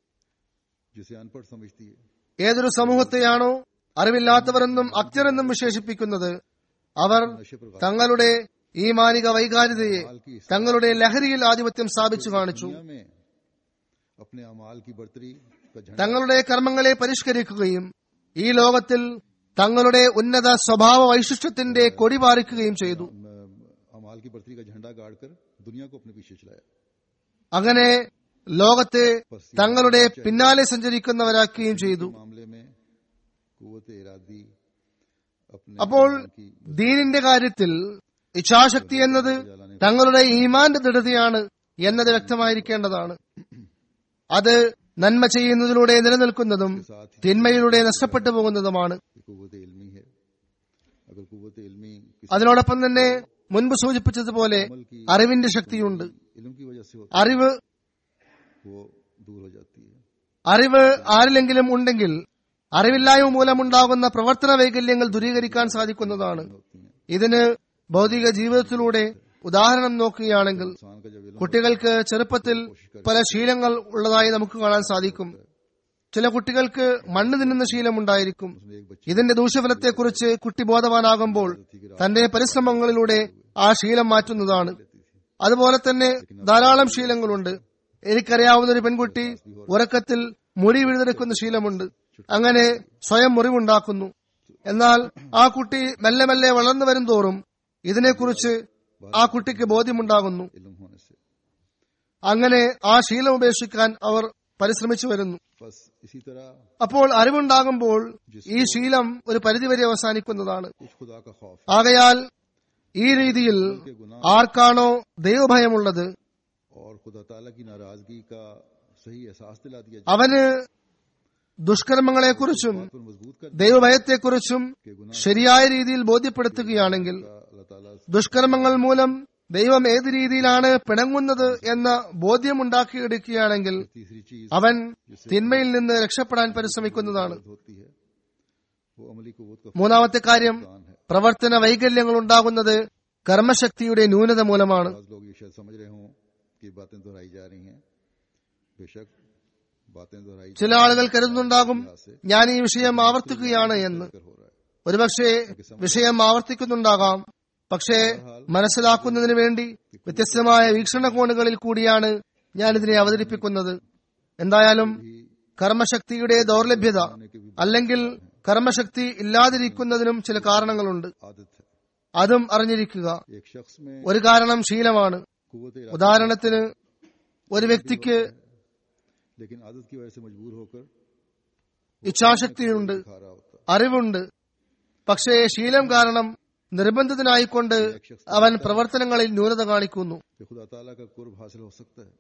जिसे अनपढ़ समझती है ഏതൊരു സമൂഹത്തെയാണോ അറിവില്ലാത്തവരെന്നും അക്തരെന്നും വിശേഷിപ്പിക്കുന്നത് അവർ नशे पर തങ്ങളുടെ ഈ മാനിക വൈകാരികതയെ अमाल की തങ്ങളുടെ ലഹരിയിൽ ആധിപത്യം സ്ഥാപിച്ചു കാണിച്ചു दुनिया में अपने अमाल की बढ़तरी का झंडा തങ്ങളുടെ കർമ്മങ്ങളെ പരിഷ്കരിക്കുകയും ഈ ലോകത്തിൽ തങ്ങളുടെ ഉന്നത സ്വഭാവ വൈശിഷ്ട്യത്തിന്റെ കൊടി പാറിക്കുകയും ചെയ്തു अ, अमाल की बढ़तरी का झंडा गाड़कर दुनिया को अपने पीछे चलाया അങ്ങനെ ലോകത്തെ തങ്ങളുടെ പിന്നാലെ സഞ്ചരിക്കുന്നവരാക്കുകയും ചെയ്തു मामले में कुवत इरादी अपने അപ്പോൾ ईमान की ദീനിന്റെ കാര്യത്തിൽ ഇച്ഛാശക്തി എന്നത് തങ്ങളുടെ ഈമാന്റെ ദൃഢതയാണ് എന്നത് വ്യക്തമായിരിക്കേണ്ടതാണ് അത് നന്മ ചെയ്യുന്നതിലൂടെ നിലനിൽക്കുന്നതും साथ ही തിന്മയിലൂടെ നഷ്ടപ്പെട്ടു പോകുന്നതുമാണ് कुवत इल्मी है अगर कुवत इल्मी किसी അതിനോടൊപ്പം തന്നെ മുൻപ് സൂചിപ്പിച്ചതുപോലെ अमल की അറിവിന്റെ ശക്തിയുണ്ട് इल्म की वजह से होती അറിവ് है वो दूर हो जाती है അറിവ് ആരിലെങ്കിലും ഉണ്ടെങ്കിൽ അറിവില്ലായ്മ മൂലമുണ്ടാകുന്ന പ്രവർത്തന വൈകല്യങ്ങൾ ദൂരീകരിക്കാൻ സാധിക്കുന്നതാണ് होती हैं ഇതിന് ഭൗതിക ജീവിതത്തിലൂടെ ഉദാഹരണം നോക്കുകയാണെങ്കിൽ इंसान का जब इल्म കുട്ടികൾക്ക് ചെറുപ്പത്തിൽ പല ശീലങ്ങൾ ഉള്ളതായി നമുക്ക് കാണാൻ സാധിക്കും ചില കുട്ടികൾക്ക് മണ്ണ് തിന്നുന്ന ശീലമുണ്ടായിരിക്കും उसमें एक बच्चे ഇതിന്റെ ദൂഷ്യഫലത്തെക്കുറിച്ച് കുട്ടി ബോധവാനാകുമ്പോൾ തന്റെ പരിശ്രമങ്ങളിലൂടെ ആ ശീലം മാറ്റുന്നതാണ് അതുപോലെ തന്നെ ധാരാളം ശീലങ്ങളുണ്ട് എനിക്കറിയാവുന്ന ഒരു പെൺകുട്ടി ഉറക്കത്തിൽ മുടി വിഴുതെടുക്കുന്ന ശീലമുണ്ട് അങ്ങനെ സ്വയം മുറിവുണ്ടാക്കുന്നു എന്നാൽ ആ കുട്ടി മെല്ലെ മെല്ലെ വളർന്നു വരും തോറും ഇതിനെക്കുറിച്ച് ആ കുട്ടിക്ക് ബോധ്യമുണ്ടാകുന്നു इल्म होने से അങ്ങനെ ആ ശീലം ഉപേക്ഷിക്കാൻ അവർ പരിശ്രമിച്ചു വരുന്നു बस इसी तरह അപ്പോൾ അറിവുണ്ടാകുമ്പോൾ ഈ ശീലം ഒരു പരിധിവരെ അവസാനിക്കുന്നതാണ് कुछ खुदा का खौफ ആകയാൽ ഈ രീതിയിൽ के गुनाह ആർക്കാണോ ദൈവഭയമുള്ളത് और खुदा ताला की नाराजगी का सही एहसास दिला दिया जाए അവന് ദുഷ്കർമ്മങ്ങളെക്കുറിച്ചും पर मजबूत कर ദൈവഭയത്തെക്കുറിച്ചും ശരിയായ രീതിയിൽ ബോധ്യപ്പെടുത്തുകയാണെങ്കിൽ दिया अल्लाह ताला ദുഷ്കർമ്മങ്ങൾ മൂലം ദൈവം ഏത് രീതിയിലാണ് പിണങ്ങുന്നത് എന്ന ബോധ്യമുണ്ടാക്കിയെടുക്കുകയാണെങ്കിൽ तीसरी चीज അവൻ തിന്മയിൽ നിന്ന് രക്ഷപ്പെടാൻ പരിശ്രമിക്കുന്നതാണ് होती है वो अमली कुवत का മൂന്നാമത്തെ കാര്യം फुकदान है പ്രവർത്തന വൈകല്യങ്ങൾ ഉണ്ടാകുന്നത് കർമ്മശക്തിയുടെ ന്യൂനത മൂലമാണ് बाज लोग ये शायद समझ रहे हों कि बातें दोहराई जा रही हैं बेशक बातें दोहराई ചില ആളുകൾ കരുതുന്നുണ്ടാകും ഞാൻ ഈ വിഷയം ആവർത്തിക്കുകയാണ് എന്ന് कर हो रहा है ഒരുപക്ഷെ വിഷയം ആവർത്തിക്കുന്നുണ്ടാകാം പക്ഷേ മനസ്സിലാക്കുന്നതിന് വേണ്ടി വ്യത്യസ്തമായ വീക്ഷണകോണുകളിൽ കൂടിയാണ് ഞാൻ ഇതിനെ അവതരിപ്പിക്കുന്നത് എന്തായാലും കർമ്മശക്തിയുടെ ദൗർലഭ്യത അല്ലെങ്കിൽ കർമ്മശക്തി ഇല്ലാതിരിക്കുന്നതിനും ചില കാരണങ്ങളുണ്ട് आदत है അതും അറിഞ്ഞിരിക്കുക एक शख्स में ഒരു കാരണം ശീലമാണ് कुवत ഉദാഹരണത്തിന് ഒരു വ്യക്തിക്ക് लेकिन आदत की वजह से मजबूर होकर ഇച്ഛാശക്തിയുണ്ട് खा रहा होता അറിവുണ്ട് പക്ഷേ ശീലം കാരണം നിർബന്ധിതനായിക്കൊണ്ട് അവൻ പ്രവർത്തനങ്ങളിൽ ന്യൂനത കാണിക്കുന്നു कि खुदा ताला का कुर्ब हासिल हो सकता है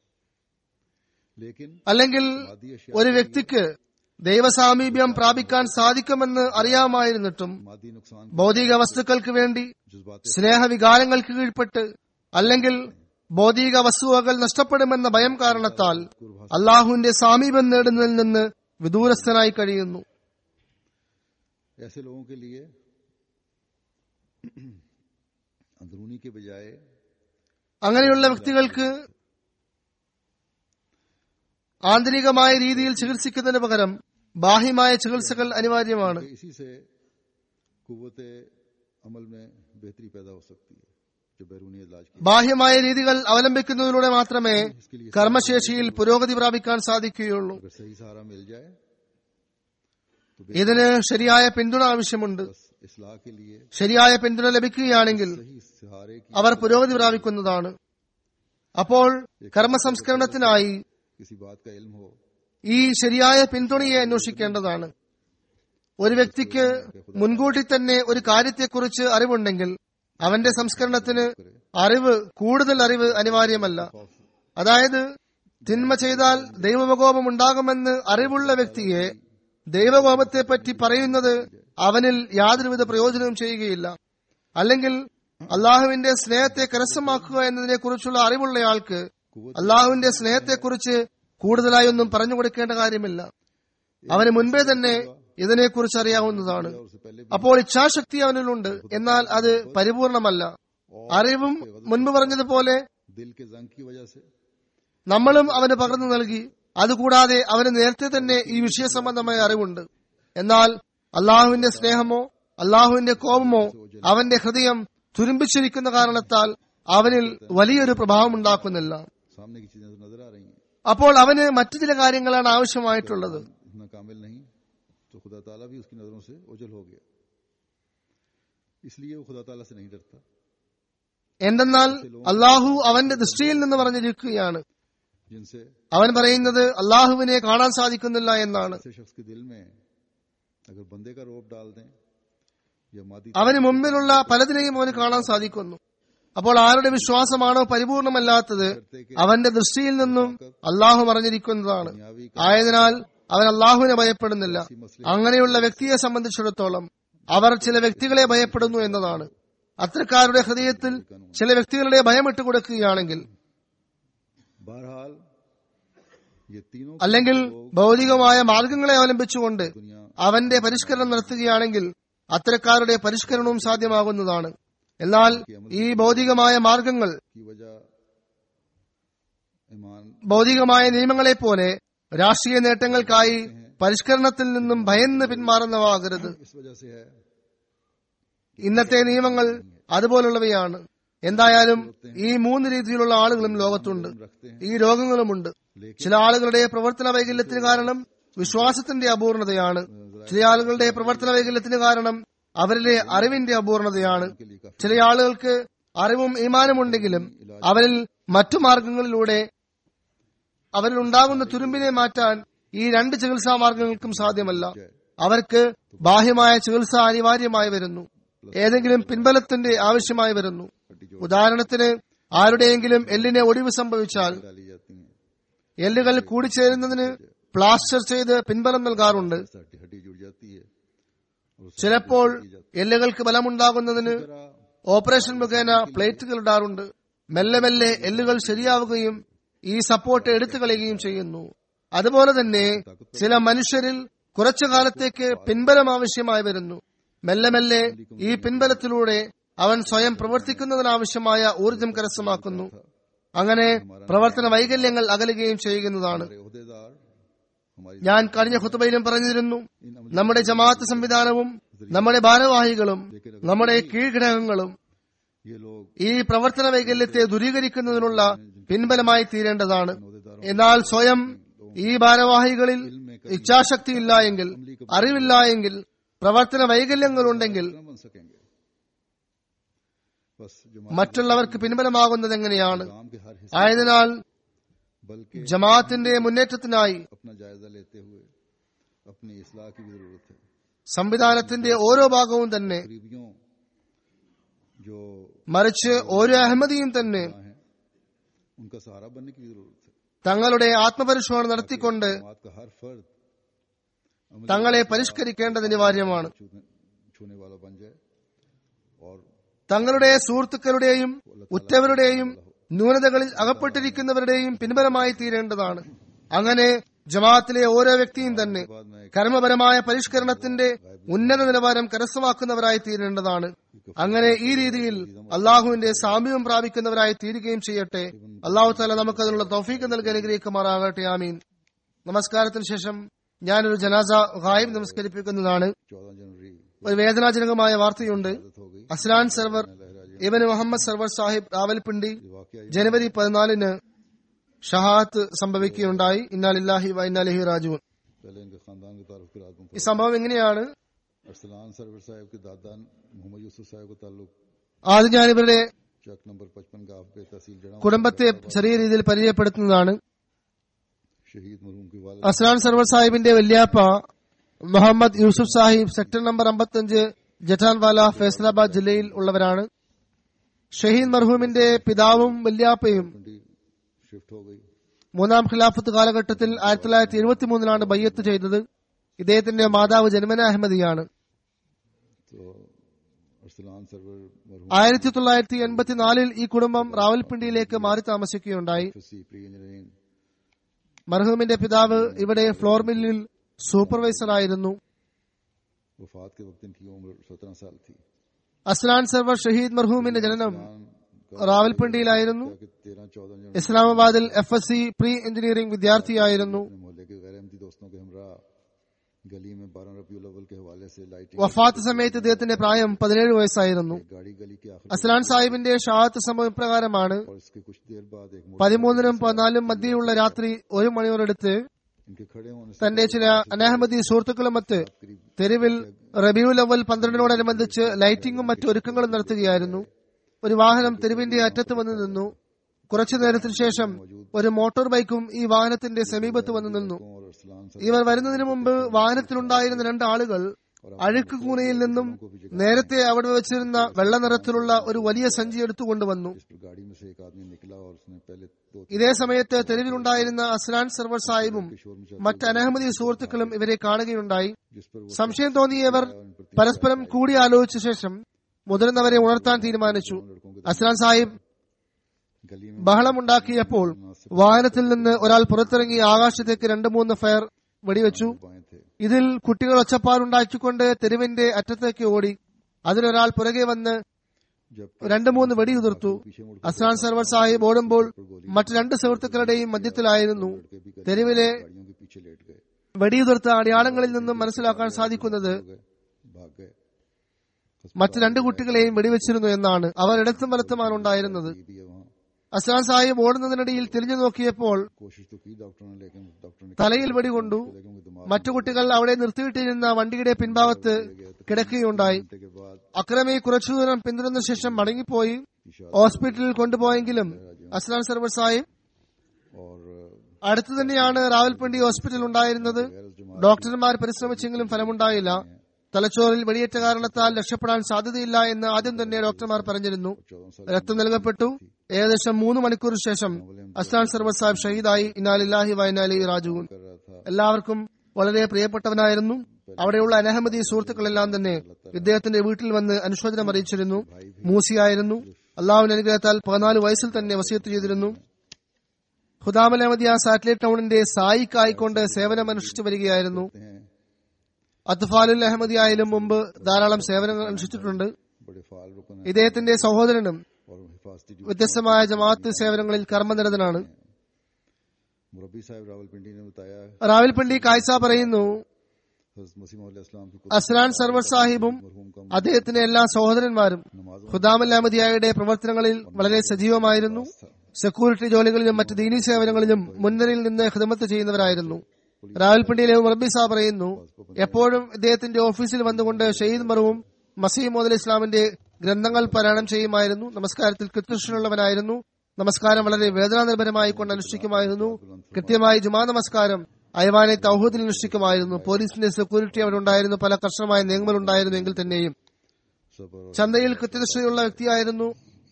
लेकिन അല്ലെങ്കിൽ मादी अशिया ഒരു വ്യക്തിക്ക് ദൈവസാമീപ്യം പ്രാപിക്കാൻ സാധിക്കുമെന്ന് അറിയാമായിരുന്നിട്ടും मादी नुकसान ഭൗതിക വസ്തുക്കൾക്ക് വേണ്ടി जज्बात സ്നേഹവികാരങ്ങൾക്ക് കീഴ്പ്പെട്ട് അല്ലെങ്കിൽ ഭൗതിക വസ്തുവകൾ നഷ്ടപ്പെടുമെന്ന ഭയം കാരണത്താൽ അള്ളാഹുവിന്റെ സാമീപ്യം നേടുന്നതിൽ നിന്ന് വിദൂരസ്ഥനായി കഴിയുന്നു ऐसे लोगों के लिए अंदरूनी के बजाय അങ്ങനെയുള്ള വ്യക്തികൾക്ക് ആന്തരികമായ രീതിയിൽ ചികിത്സിക്കുന്നതിന് പകരം ബാഹ്യമായ ചികിത്സകൾ അനിവാര്യമാണ് कि इसी से कुत अमल में बेहतरी पैदा हो सकती है जो बैरूनी इलाज की ബാഹ്യമായ രീതികൾ അവലംബിക്കുന്നതിലൂടെ മാത്രമേ കർമ്മശേഷിയിൽ പുരോഗതി പ്രാപിക്കാൻ സാധിക്കുകയുള്ളൂ अगर सही सहारा मिल जाए तो ഇതിന് ശരിയായ പിന്തുണ ആവശ്യമുണ്ട് बस इसलाह के लिए ശരിയായ പിന്തുണ ലഭിക്കുകയാണെങ്കിൽ सही सहारे की അവർ പുരോഗതി പ്രാപിക്കുന്നതാണ് അപ്പോൾ കർമ്മസംസ്കരണത്തിനായി किसी बात का इल्म हो ഈ ശരിയായ പിന്തുണയെ അന്വേഷിക്കേണ്ടതാണ് ഒരു വ്യക്തിക്ക് മുൻകൂട്ടി തന്നെ ഒരു കാര്യത്തെക്കുറിച്ച് അറിവുണ്ടെങ്കിൽ അവന്റെ സംസ്കരണത്തിന് അറിവ് കൂടുതൽ അറിവ് അനിവാര്യമല്ല അതായത് തിന്മ ചെയ്താൽ ദൈവകോപം ഉണ്ടാകുമെന്ന് അറിവുള്ള വ്യക്തിയെ ദൈവകോപത്തെ പറ്റി പറയുന്നത് അവനിൽ യാതൊരുവിധ പ്രയോജനവും ചെയ്യുകയില്ല അല്ലെങ്കിൽ അള്ളാഹുവിന്റെ സ്നേഹത്തെ കരസ്ഥമാക്കുക എന്നതിനെ കുറിച്ചുള്ള അറിവുള്ളയാൾക്ക് അള്ളാഹുവിന്റെ സ്നേഹത്തെക്കുറിച്ച് കൂടുതലായി ഒന്നും പറഞ്ഞു കൊടുക്കേണ്ട കാര്യമില്ല അവന് മുൻപേ തന്നെ ഇതിനെക്കുറിച്ച് അറിയാവുന്നതാണ് और उससे पहले അപ്പോൾ ഇച്ഛാശക്തി അവനിലുണ്ട് എന്നാൽ അത് പരിപൂർണമല്ല അറിവും മുൻപ് പറഞ്ഞതുപോലെ दिल के जंग की वजह से നമ്മളും അവന് പകർന്നു നൽകി അതുകൂടാതെ അവന് നേരത്തെ തന്നെ ഈ വിഷയ സംബന്ധമായ അറിവുണ്ട് എന്നാൽ അള്ളാഹുവിന്റെ സ്നേഹമോ അള്ളാഹുവിന്റെ കോപമോ അവന്റെ ഹൃദയം തുരുമ്പിച്ചിരിക്കുന്ന കാരണത്താൽ അവനിൽ വലിയൊരു പ്രഭാവം ഉണ്ടാക്കുന്നില്ല सामने की चीजें तो नजर आ रही हैं അപ്പോൾ അവന് മറ്റു ചില കാര്യങ്ങളാണ് ആവശ്യമായിട്ടുള്ളത് इतना कामिल नहीं तो खुदा ताला भी उसकी नजरों से ओझल हो गया इसलिए वो खुदा ताला से नहीं डरता എന്തെന്നാൽ അള്ളാഹു അവന്റെ ദൃഷ്ടിയിൽ നിന്ന് പറഞ്ഞിരിക്കുകയാണ് जिनसे അവൻ പറയുന്നത് അള്ളാഹുവിനെ കാണാൻ സാധിക്കുന്നില്ല എന്നാണ് ऐसे शख्स के दिल में अगर बंदे का रोप डाल दें या मादी അവന് मुമ്പിലുള്ള പലതിനെയും അവന് കാണാൻ സാധിക്കുന്നു അപ്പോൾ ആരുടെ വിശ്വാസമാണോ പരിപൂർണമല്ലാത്തത് അവന്റെ ദൃഷ്ടിയിൽ നിന്നും അള്ളാഹു പറഞ്ഞിരിക്കുന്നതാണ് ആയതിനാൽ അവൻ അള്ളാഹുവിനെ ഭയപ്പെടുന്നില്ല അങ്ങനെയുള്ള വ്യക്തിയെ സംബന്ധിച്ചിടത്തോളം അവർ ചില വ്യക്തികളെ ഭയപ്പെടുന്നു എന്നതാണ് അത്തരക്കാരുടെ ഹൃദയത്തിൽ ചില വ്യക്തികളുടെ ഭയം ഇട്ടുകൊടുക്കുകയാണെങ്കിൽ बहरहाल ये तीनों അല്ലെങ്കിൽ ഭൗതികമായ മാർഗങ്ങളെ അവലംബിച്ചുകൊണ്ട് दुनिया അവന്റെ പരിഷ്കരണം നടത്തുകയാണെങ്കിൽ അത്തരക്കാരുടെ പരിഷ്കരണവും സാധ്യമാകുന്നതാണ് എന്നാൽ ഈ ഭൗതികമായ മാർഗങ്ങൾ की वजह ईमान ഭൗതികമായ നിയമങ്ങളെ പോലെ രാഷ്ട്രീയ നേട്ടങ്ങൾക്കായി പരിഷ്കരണത്തിൽ നിന്നും ഭയന്ന് പിന്മാറുന്നവാകരുത് इस वजह से है ഇന്നത്തെ നിയമങ്ങൾ അതുപോലുള്ളവയാണ് എന്തായാലും ഈ മൂന്ന് രീതിയിലുള്ള ആളുകളും ലോകത്തുണ്ട് रखते हैं ഈ രോഗങ്ങളുമുണ്ട് ചില ആളുകളുടെ പ്രവർത്തന വൈകല്യത്തിന് കാരണം വിശ്വാസത്തിന്റെ അപൂർണതയാണ് ചില ആളുകളുടെ പ്രവർത്തന വൈകല്യത്തിന് കാരണം അവരിലെ അറിവിന്റെ അപൂർണതയാണ് के लिए काफी ചില ആളുകൾക്ക് അറിവും ഈമാനുമുണ്ടെങ്കിലും അവരിൽ മറ്റു മാർഗങ്ങളിലൂടെ അവരിൽ ഉണ്ടാകുന്ന തുരുമ്പിനെ മാറ്റാൻ ഈ രണ്ട് ചികിത്സാ മാർഗങ്ങൾക്കും സാധ്യമല്ല അവർക്ക് ബാഹ്യമായ ചികിത്സ അനിവാര്യമായി വരുന്നു ഏതെങ്കിലും പിൻബലത്തിന്റെ ആവശ്യമായി വരുന്നു ഉദാഹരണത്തിന് ആരുടെയെങ്കിലും എല്ലിന് ഒടിവ് സംഭവിച്ചാൽ डाली जाती हैं എല്ലുകൾ കൂടിച്ചേരുന്നതിന് പ്ലാസ്റ്റർ ചെയ്ത് പിൻബലം നൽകാറുണ്ട് हड्डी हड्डी जुड़ जाती है और उससे ചിലപ്പോൾ എല്ലുകൾക്ക് ബലമുണ്ടാകുന്നതിന് तरह ഓപ്പറേഷൻ മുഖേന പ്ലേറ്റുകൾ ഇടാറുണ്ട് മെല്ലെ മെല്ലെ എല്ലുകൾ ശരിയാവുകയും ഈ സപ്പോർട്ട് എടുത്തു കളയുകയും ചെയ്യുന്നു അതുപോലെ തന്നെ ചില മനുഷ്യരിൽ കുറച്ചു കാലത്തേക്ക് പിൻബലം ആവശ്യമായി വരുന്നു മെല്ലെ മെല്ലെ ഈ പിൻബലത്തിലൂടെ അവൻ സ്വയം പ്രവർത്തിക്കുന്നതിനാവശ്യമായ ഊർജം കരസ്ഥമാക്കുന്നു അങ്ങനെ പ്രവർത്തന വൈകല്യങ്ങൾ അകലുകയും ചെയ്യുന്നതാണ് हमारे अहदेदार हमारी ഞാൻ കഴിഞ്ഞ ഖുത്തുബയിലും പറഞ്ഞിരുന്നു നമ്മുടെ ജമാഅത്ത് സംവിധാനവും നമ്മുടെ ഭാരവാഹികളും നമ്മുടെ കീഴ്ഘടകങ്ങളും ये लोग ഈ പ്രവർത്തന വൈകല്യത്തെ ദൂരീകരിക്കുന്നതിനുള്ള പിൻബലമായി തീരേണ്ടതാണ് എന്നാൽ സ്വയം ഈ ഭാരവാഹികളിൽ ഇച്ഛാശക്തി ഇല്ല എങ്കിൽ അറിവില്ല എങ്കിൽ പ്രവർത്തന വൈകല്യങ്ങളുണ്ടെങ്കിൽ न बन सकेंगे बस जो മറ്റുള്ളവർക്ക് പിൻബലമാകുന്നത് എങ്ങനെയാണ് काम के हर हिस्से ആയതിനാൽ बल्कि ജമാഅത്തിന്റെ മുന്നേറ്റത്തിനായി अपना जायजा लेते हुए अपनी इसलाह की भी जरूरत है സംവിധാനത്തിന്റെ ഓരോ ഭാഗവും തന്നെ गरीबियों जो മറിച്ച് ഓരോ അഹമ്മദിയും തന്നെ हैं उनका सहारा बनने की भी जरूरत है തങ്ങളുടെ ആത്മപരിശോധന നടത്തിക്കൊണ്ട് समाज का हर फर्द अमली തങ്ങളെ പരിഷ്കരിക്കേണ്ടത് അനിവാര്യമാണ് छूने छूने वाला बन जाए और തങ്ങളുടെ സുഹൃത്തുക്കളുടെയും ഉറ്റവരുടെയും ന്യൂനതകളിൽ അകപ്പെട്ടിരിക്കുന്നവരുടെയും പിൻബലമായി തീരേണ്ടതാണ് അങ്ങനെ ജമാഅത്തിലെ ഓരോ വ്യക്തിയും തന്നെ बाद में കർമ്മപരമായ പരിഷ്കരണത്തിന്റെ ഉന്നത നിലവാരം കരസ്ഥമാക്കുന്നവരായി തീരേണ്ടതാണ് അങ്ങനെ ഈ രീതിയിൽ അള്ളാഹുവിന്റെ സാമ്യവും പ്രാപിക്കുന്നവരായി തീരുകയും ചെയ്യട്ടെ അള്ളാഹു താല നമുക്ക് അതിനുള്ള തൗഫീക്ക് നൽകി അനുഗ്രഹിക്കുമാറാകട്ടെ ആമീൻ നമസ്കാരത്തിന് ശേഷം ഞാനൊരു ജനാസ ഗായിബ് നമസ്കരിപ്പിക്കുന്നതാണ് चौदह जनवरी ഒരു വേദനാജനകമായ വാർത്തയുണ്ട് आदत हो गई അസ്ലാൻ സർവർ ഇവൻ മുഹമ്മദ് സർവർ സാഹിബ് രാവൽപിണ്ടി ये वाकया ജനുവരി പതിനാലിന് ഷഹാത്ത് സംഭവിക്കുകയുണ്ടായി ഇന്നാലില്ലാഹി വ ഇന്നാലിഹി രാജുവൻ पहले इनके खानदान के तारुफ के रात ഈ സംഭവം എങ്ങനെയാണ് अरसलान सरवर साहब के दादा मोहम्मद यूसुफ साहब का ताल्लुक ആദ്യം ഞാൻ ഇവരുടെ चक नंबर पचपन का आपके तहसील जड़ा കുടുംബത്തെ ചെറിയ രീതിയിൽ പരിചയപ്പെടുത്തുന്നതാണ് शहीद मरूम की वालद അസ്ലാൻ സർവർ സാഹിബിന്റെ വല്യാപ്പ മുഹമ്മദ് യൂസുഫ് സാഹിബ് സെക്ടർ നമ്പർ അമ്പത്തഞ്ച് ജറ്റാൻവാല ഫൈസലാബാദ് ജില്ലയിൽ ഉള്ളവരാണ് ഷഹീദ് മർഹൂമിന്റെ പിതാവും വല്യാപ്പയും ट्वेंटी शिफ्ट हो गई മൂന്നാം ഖിലാഫത്ത് കാലഘട്ടത്തിൽ ആയിരത്തി തൊള്ളായിരത്തി എഴുപത്തി മൂന്നിലാണ് ബയ്യത്ത് ചെയ്തത് ഇദ്ദേഹത്തിന്റെ മാതാവ് ജന്മന അഹമ്മദിയാണ് तो अरसलान सरवर मरहूम ആയിരത്തി തൊള്ളായിരത്തി എൺപത്തിനാലിൽ ഈ കുടുംബം റാവൽപിണ്ടിയിലേക്ക് മാറി താമസിക്കുകയുണ്ടായി एफएससी प्री इंजीनियरिंग മർഹൂമിന്റെ പിതാവ് ഇവിടെ ഫ്ലോർ മില്ലിൽ സൂപ്പർവൈസർ ആയിരുന്നു वफात के वक्त इनकी उम्र सत्रह साल थी അസ്ലാൻ സർവർ ഷഹീദ് മർഹൂമിന്റെ ജനനം റാവൽപിണ്ടിയിലായിരുന്നു कि तेरह चौदह जन ഇസ്ലാമാബാദിൽ F S C pre engineering വിദ്യാർത്ഥിയായിരുന്നു अपने मोहल्ले के गैर अहमदी दोस्तों के हमरा गली में बारह रबी अव्वल के हवाले से लाइटिंग വഫാത്ത് സമയത്ത് ഇദ്ദേഹത്തിന്റെ പ്രായം പതിനേഴ് വയസ്സായിരുന്നു एक गाड़ी गली के आखिर അസ്ലാൻ സാഹിബിന്റെ ഷഹാത്ത് സംഭവം ഇപ്രകാരമാണ് और इसके कुछ देर बाद एक मोटर പതിമൂന്നിനും പതിനാലും മധ്യയുള്ള രാത്രി ഒരു മണിയോടടുത്ത് इनके खड़े होने से തന്റെ ചില അനാഹമദി സുഹൃത്തുക്കളുമൊത്ത് करीब തെരുവിൽ റബിയുൽ അവൽ പന്ത്രണ്ടിനോടനുബന്ധിച്ച് ലൈറ്റിംഗും മറ്റു ഒരുക്കങ്ങളും നടത്തുകയായിരുന്നു ഒരു വാഹനം തെരുവിന്റെ അറ്റത്ത് വന്ന് നിന്നു കുറച്ചു നേരത്തിന് ശേഷം ഒരു മോട്ടോർ ബൈക്കും ഈ വാഹനത്തിന്റെ സമീപത്ത് വന്ന് നിന്നു और अरसलान सर ഇവർ വരുന്നതിന് മുമ്പ് വാഹനത്തിലുണ്ടായിരുന്ന രണ്ട് ആളുകൾ അഴുക്ക് കൂനയിൽ നിന്നും നേരത്തെ അവിടെ വെച്ചിരുന്ന വെള്ള നിറത്തിലുള്ള ഒരു വലിയ സഞ്ചി എടുത്തുകൊണ്ടുവന്നു इस पर गाड़ी में से एक आदमी निकला और उसने पहले दो ഇതേ സമയത്ത് തെരുവിലുണ്ടായിരുന്ന അസ്ലാൻ സർവർ സാഹിബും शोर मचा മറ്റ് അനഹമതി സുഹൃത്തുക്കളും ഇവരെ കാണുകയുണ്ടായി जिस पर वो സംശയം തോന്നിയവർ പരസ്പരം കൂടിയാലോചിച്ച ശേഷം മുതിർന്നവരെ ഉണർത്താൻ തീരുമാനിച്ചു അസ്ലാൻ സാഹിബ് गली में ബഹളമുണ്ടാക്കിയപ്പോൾ വാഹനത്തിൽ നിന്ന് ഒരാൾ പുറത്തിറങ്ങി ആകാശത്തേക്ക് രണ്ട് മൂന്ന് ഫയർ വെടിവെച്ചു बाएं थे ഇതിൽ കുട്ടികൾ ഒച്ചപ്പാടുണ്ടാക്കിക്കൊണ്ട് തെരുവിന്റെ അറ്റത്തേക്ക് ഓടി അതിലൊരാൾ പുറകെ വന്ന് जब രണ്ട് മൂന്ന് വെടിയുതിർത്തു पीछे मुड़ അസ്ലാൻ സർവർ സാഹിബ് ഓടുമ്പോൾ മറ്റു രണ്ട് സുഹൃത്തുക്കളുടെയും മധ്യത്തിലായിരുന്നു के भी തെരുവിലെ गाड़ियों के पीछे लेट गए വെടിയുതിർത്ത അടയാളങ്ങളിൽ നിന്നും മനസ്സിലാക്കാൻ സാധിക്കുന്നത് हो गए भाग गए മറ്റു രണ്ട് കുട്ടികളെയും വെടിവെച്ചിരുന്നു എന്നാണ് അവർ ഇടത്തും വലത്തുമാണ് ഉണ്ടായിരുന്നത് ये भी है वहाँ അസ്ലാൻ സാഹിബ് ഓടുന്നതിനിടയിൽ തിരിഞ്ഞു നോക്കിയപ്പോൾ कोशिश तो की डॉक्टर ने लेकिन डॉक्टर ने തലയിൽ വെടികൊണ്ടു लेकिन उनके दिमाग മറ്റു കുട്ടികൾ അവിടെ നിർത്തിയിട്ടിരുന്ന വണ്ടിയുടെ പിൻഭാഗത്ത് കിടക്കുകയുണ്ടായി घंटे के बाद അക്രമി കുറച്ചു ദൂരം പിന്തുടർന്ന ശേഷം മടങ്ങിപ്പോയി ഹോസ്പിറ്റലിൽ കൊണ്ടുപോയെങ്കിലും അസ്ലാൻ സർവർ സാഹിബ് और അടുത്തു തന്നെയാണ് റാവൽപിണ്ടി ഹോസ്പിറ്റൽ ഉണ്ടായിരുന്നത് ഡോക്ടർമാർ പരിശ്രമിച്ചെങ്കിലും ഫലമുണ്ടായില്ല തലച്ചോറിൽ വെടിയേറ്റ കാരണത്താൽ രക്ഷപ്പെടാൻ സാധ്യതയില്ല എന്ന് ആദ്യം തന്നെ ഡോക്ടർമാർ പറഞ്ഞിരുന്നു चौदह साल രക്തം നൽകപ്പെട്ടു ഏകദേശം മൂന്ന് മണിക്കൂർ ശേഷം അസ്ലാൻ സർവർ സാഹിബ് ഷഹീദായി ഇനാലില്ലാഹി വൈനാലി രാജുവും कर रहा था എല്ലാവർക്കും വളരെ പ്രിയപ്പെട്ടവനായിരുന്നു അവിടെയുള്ള അനഹമതി സുഹൃത്തുക്കളെല്ലാം തന്നെ ഇദ്ദേഹത്തിന്റെ വീട്ടിൽ വന്ന് അനുശോചനം അറിയിച്ചിരുന്നു മൂസിയായിരുന്നു അള്ളാഹുവിന്റെ അനുഗ്രഹത്താൽ പതിനാല് വയസ്സിൽ തന്നെ വസീത്ത് ചെയ്തിരുന്നു ഹുദാമൽ അഹമ്മദിയ സാറ്റലൈറ്റ് ടൗണിന്റെ സായിക്കായിക്കൊണ്ട് സേവനം അനുഷ്ഠിച്ചു വരികയായിരുന്നു हैं അത്ഫാലുൽ അഹമ്മദിയായാലും മുമ്പ് ധാരാളം സേവനങ്ങൾ അനുഷ്ഠിച്ചിട്ടുണ്ട് बड़े फाल रुकन हैं ഇദ്ദേഹത്തിന്റെ സഹോദരനും और हिफाजती ड्यूटी വ്യത്യസ്തമായ ജമാഅത്ത് സേവനങ്ങളിൽ കർമ്മനിരതനാണ് मुरबी साहब रावलपिंडी ने बताया റാവൽപിണ്ടി കായ്സ പറയുന്നു हजरत मसीह मौला इस्लाम की അസ്ലാൻ സർവർ സാഹിബും मरहूम का അദ്ദേഹത്തിന്റെ എല്ലാ സഹോദരന്മാരും नमाजों ഖുദാമൽ അഹമ്മദിയായുടെ പ്രവർത്തനങ്ങളിൽ വളരെ സജീവമായിരുന്നു സെക്യൂരിറ്റി ജോലികളിലും മറ്റ് ദീനീ സേവനങ്ങളിലും മുൻനിരയിൽ നിന്ന് ഹിദമത്ത് ചെയ്യുന്നവരായിരുന്നു റാവൽപിണ്ടിയിലെ മുറബി സാ പറയുന്നു എപ്പോഴും ഇദ്ദേഹത്തിന്റെ ഓഫീസിൽ വന്നുകൊണ്ട് ഷെയ്ദ് മറുവും മസീം മോദൽ ഇസ്ലാമിന്റെ ഗ്രന്ഥങ്ങൾ പാരായണം ചെയ്യുമായിരുന്നു നമസ്കാരത്തിൽ കൃത്യനിഷ്ഠനുള്ളവനായിരുന്നു നമസ്കാരം വളരെ വേദനാനിർഭരമായി കൊണ്ട് അനുഷ്ഠിക്കുമായിരുന്നു കൃത്യമായി ജുമാ നമസ്കാരം അയവാനെ തൗഹൂദിൽ അനുഷ്ഠിക്കുമായിരുന്നു പോലീസിന്റെ സെക്യൂരിറ്റി അവിടെ ഉണ്ടായിരുന്നു പല കർശനമായ നിയമങ്ങൾ ഉണ്ടായിരുന്നു എങ്കിൽ തന്നെയും सबर और ചന്തയിൽ കൃത്യനിഷ്ഠയുള്ള വ്യക്തിയായിരുന്നു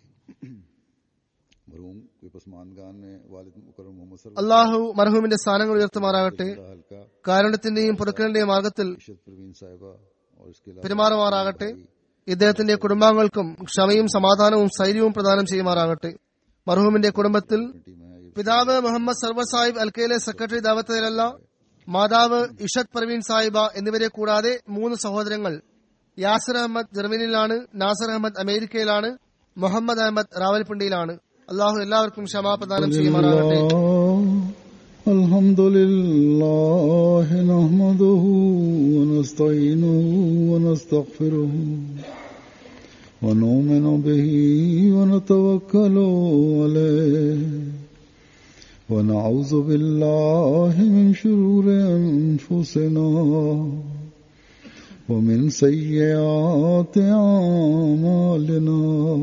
मरहूम के पसमानगान में वालिद मुकरम मोहम्मद सर അള്ളാഹു മർഹൂമിന്റെ സ്ഥാനങ്ങൾ ഉയർത്തുമാറാകട്ടെ हल्का കാരുണ്യത്തിന്റെയും പൊറുക്കലിന്റെയും മാർഗത്തിൽ इशत प्रवीण साहिबा और इसके अलावा പെരുമാറുമാറാകട്ടെ ഇദ്ദേഹത്തിന്റെ കുടുംബാംഗങ്ങൾക്കും ക്ഷമയും സമാധാനവും സ്ഥൈര്യവും പ്രദാനം ചെയ്യുമാറാകട്ടെ മർഹൂമിന്റെ കുടുംബത്തിൽ टीम है ये പിതാവ് മുഹമ്മദ് സർവർ സാഹിബ് അൽക്കയിലെ സെക്രട്ടറി ദാവത്തയിലല്ല മാതാവ് ഇഷത് പ്രവീൺ സാഹിബ എന്നിവരെ കൂടാതെ മൂന്ന് സഹോദരങ്ങൾ യാസിർ അഹമ്മദ് ജർമ്മനിയിലാണ് നാസർ അഹമ്മദ് അമേരിക്കയിലാണ് മുഹമ്മദ് അഹമ്മദ് റാവൽപിണ്ടിയിലാണ് അള്ളാഹു എല്ലാവർക്കും ക്ഷമാപ്രദാനം ചെയ്യുമാറാകട്ടെ الحمد لله نحمده ونستعينه ونستغفره ونؤمن به ونتوكل عليه ونعوذ بالله من شرور أنفسنا ومن سيئات أعمالنا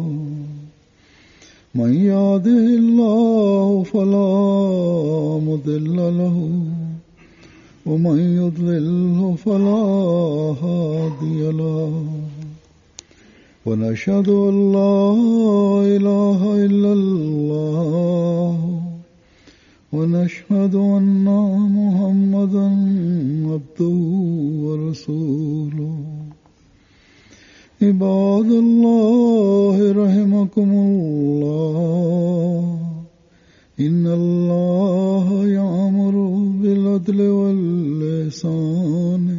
من يهده الله فلا مضل له ومن يضلله فلا هادي له ونشهد أن لا إله إلا الله ونشهد أن محمدا عبده ورسوله عباد الله رحمكم الله إن الله يأمر بالعدل واللسان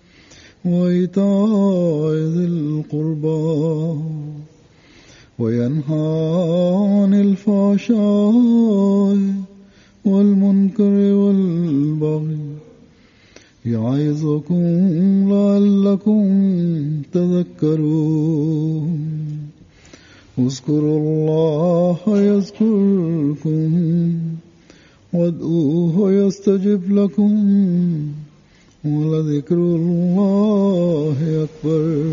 وإيتاء ذي القربى وينهى عن الفحشاء والمنكر والبغي يعظكم لعلكم تذكرون اذكروا الله يذكركم وادعوه يستجب لكم ولذكر الله أكبر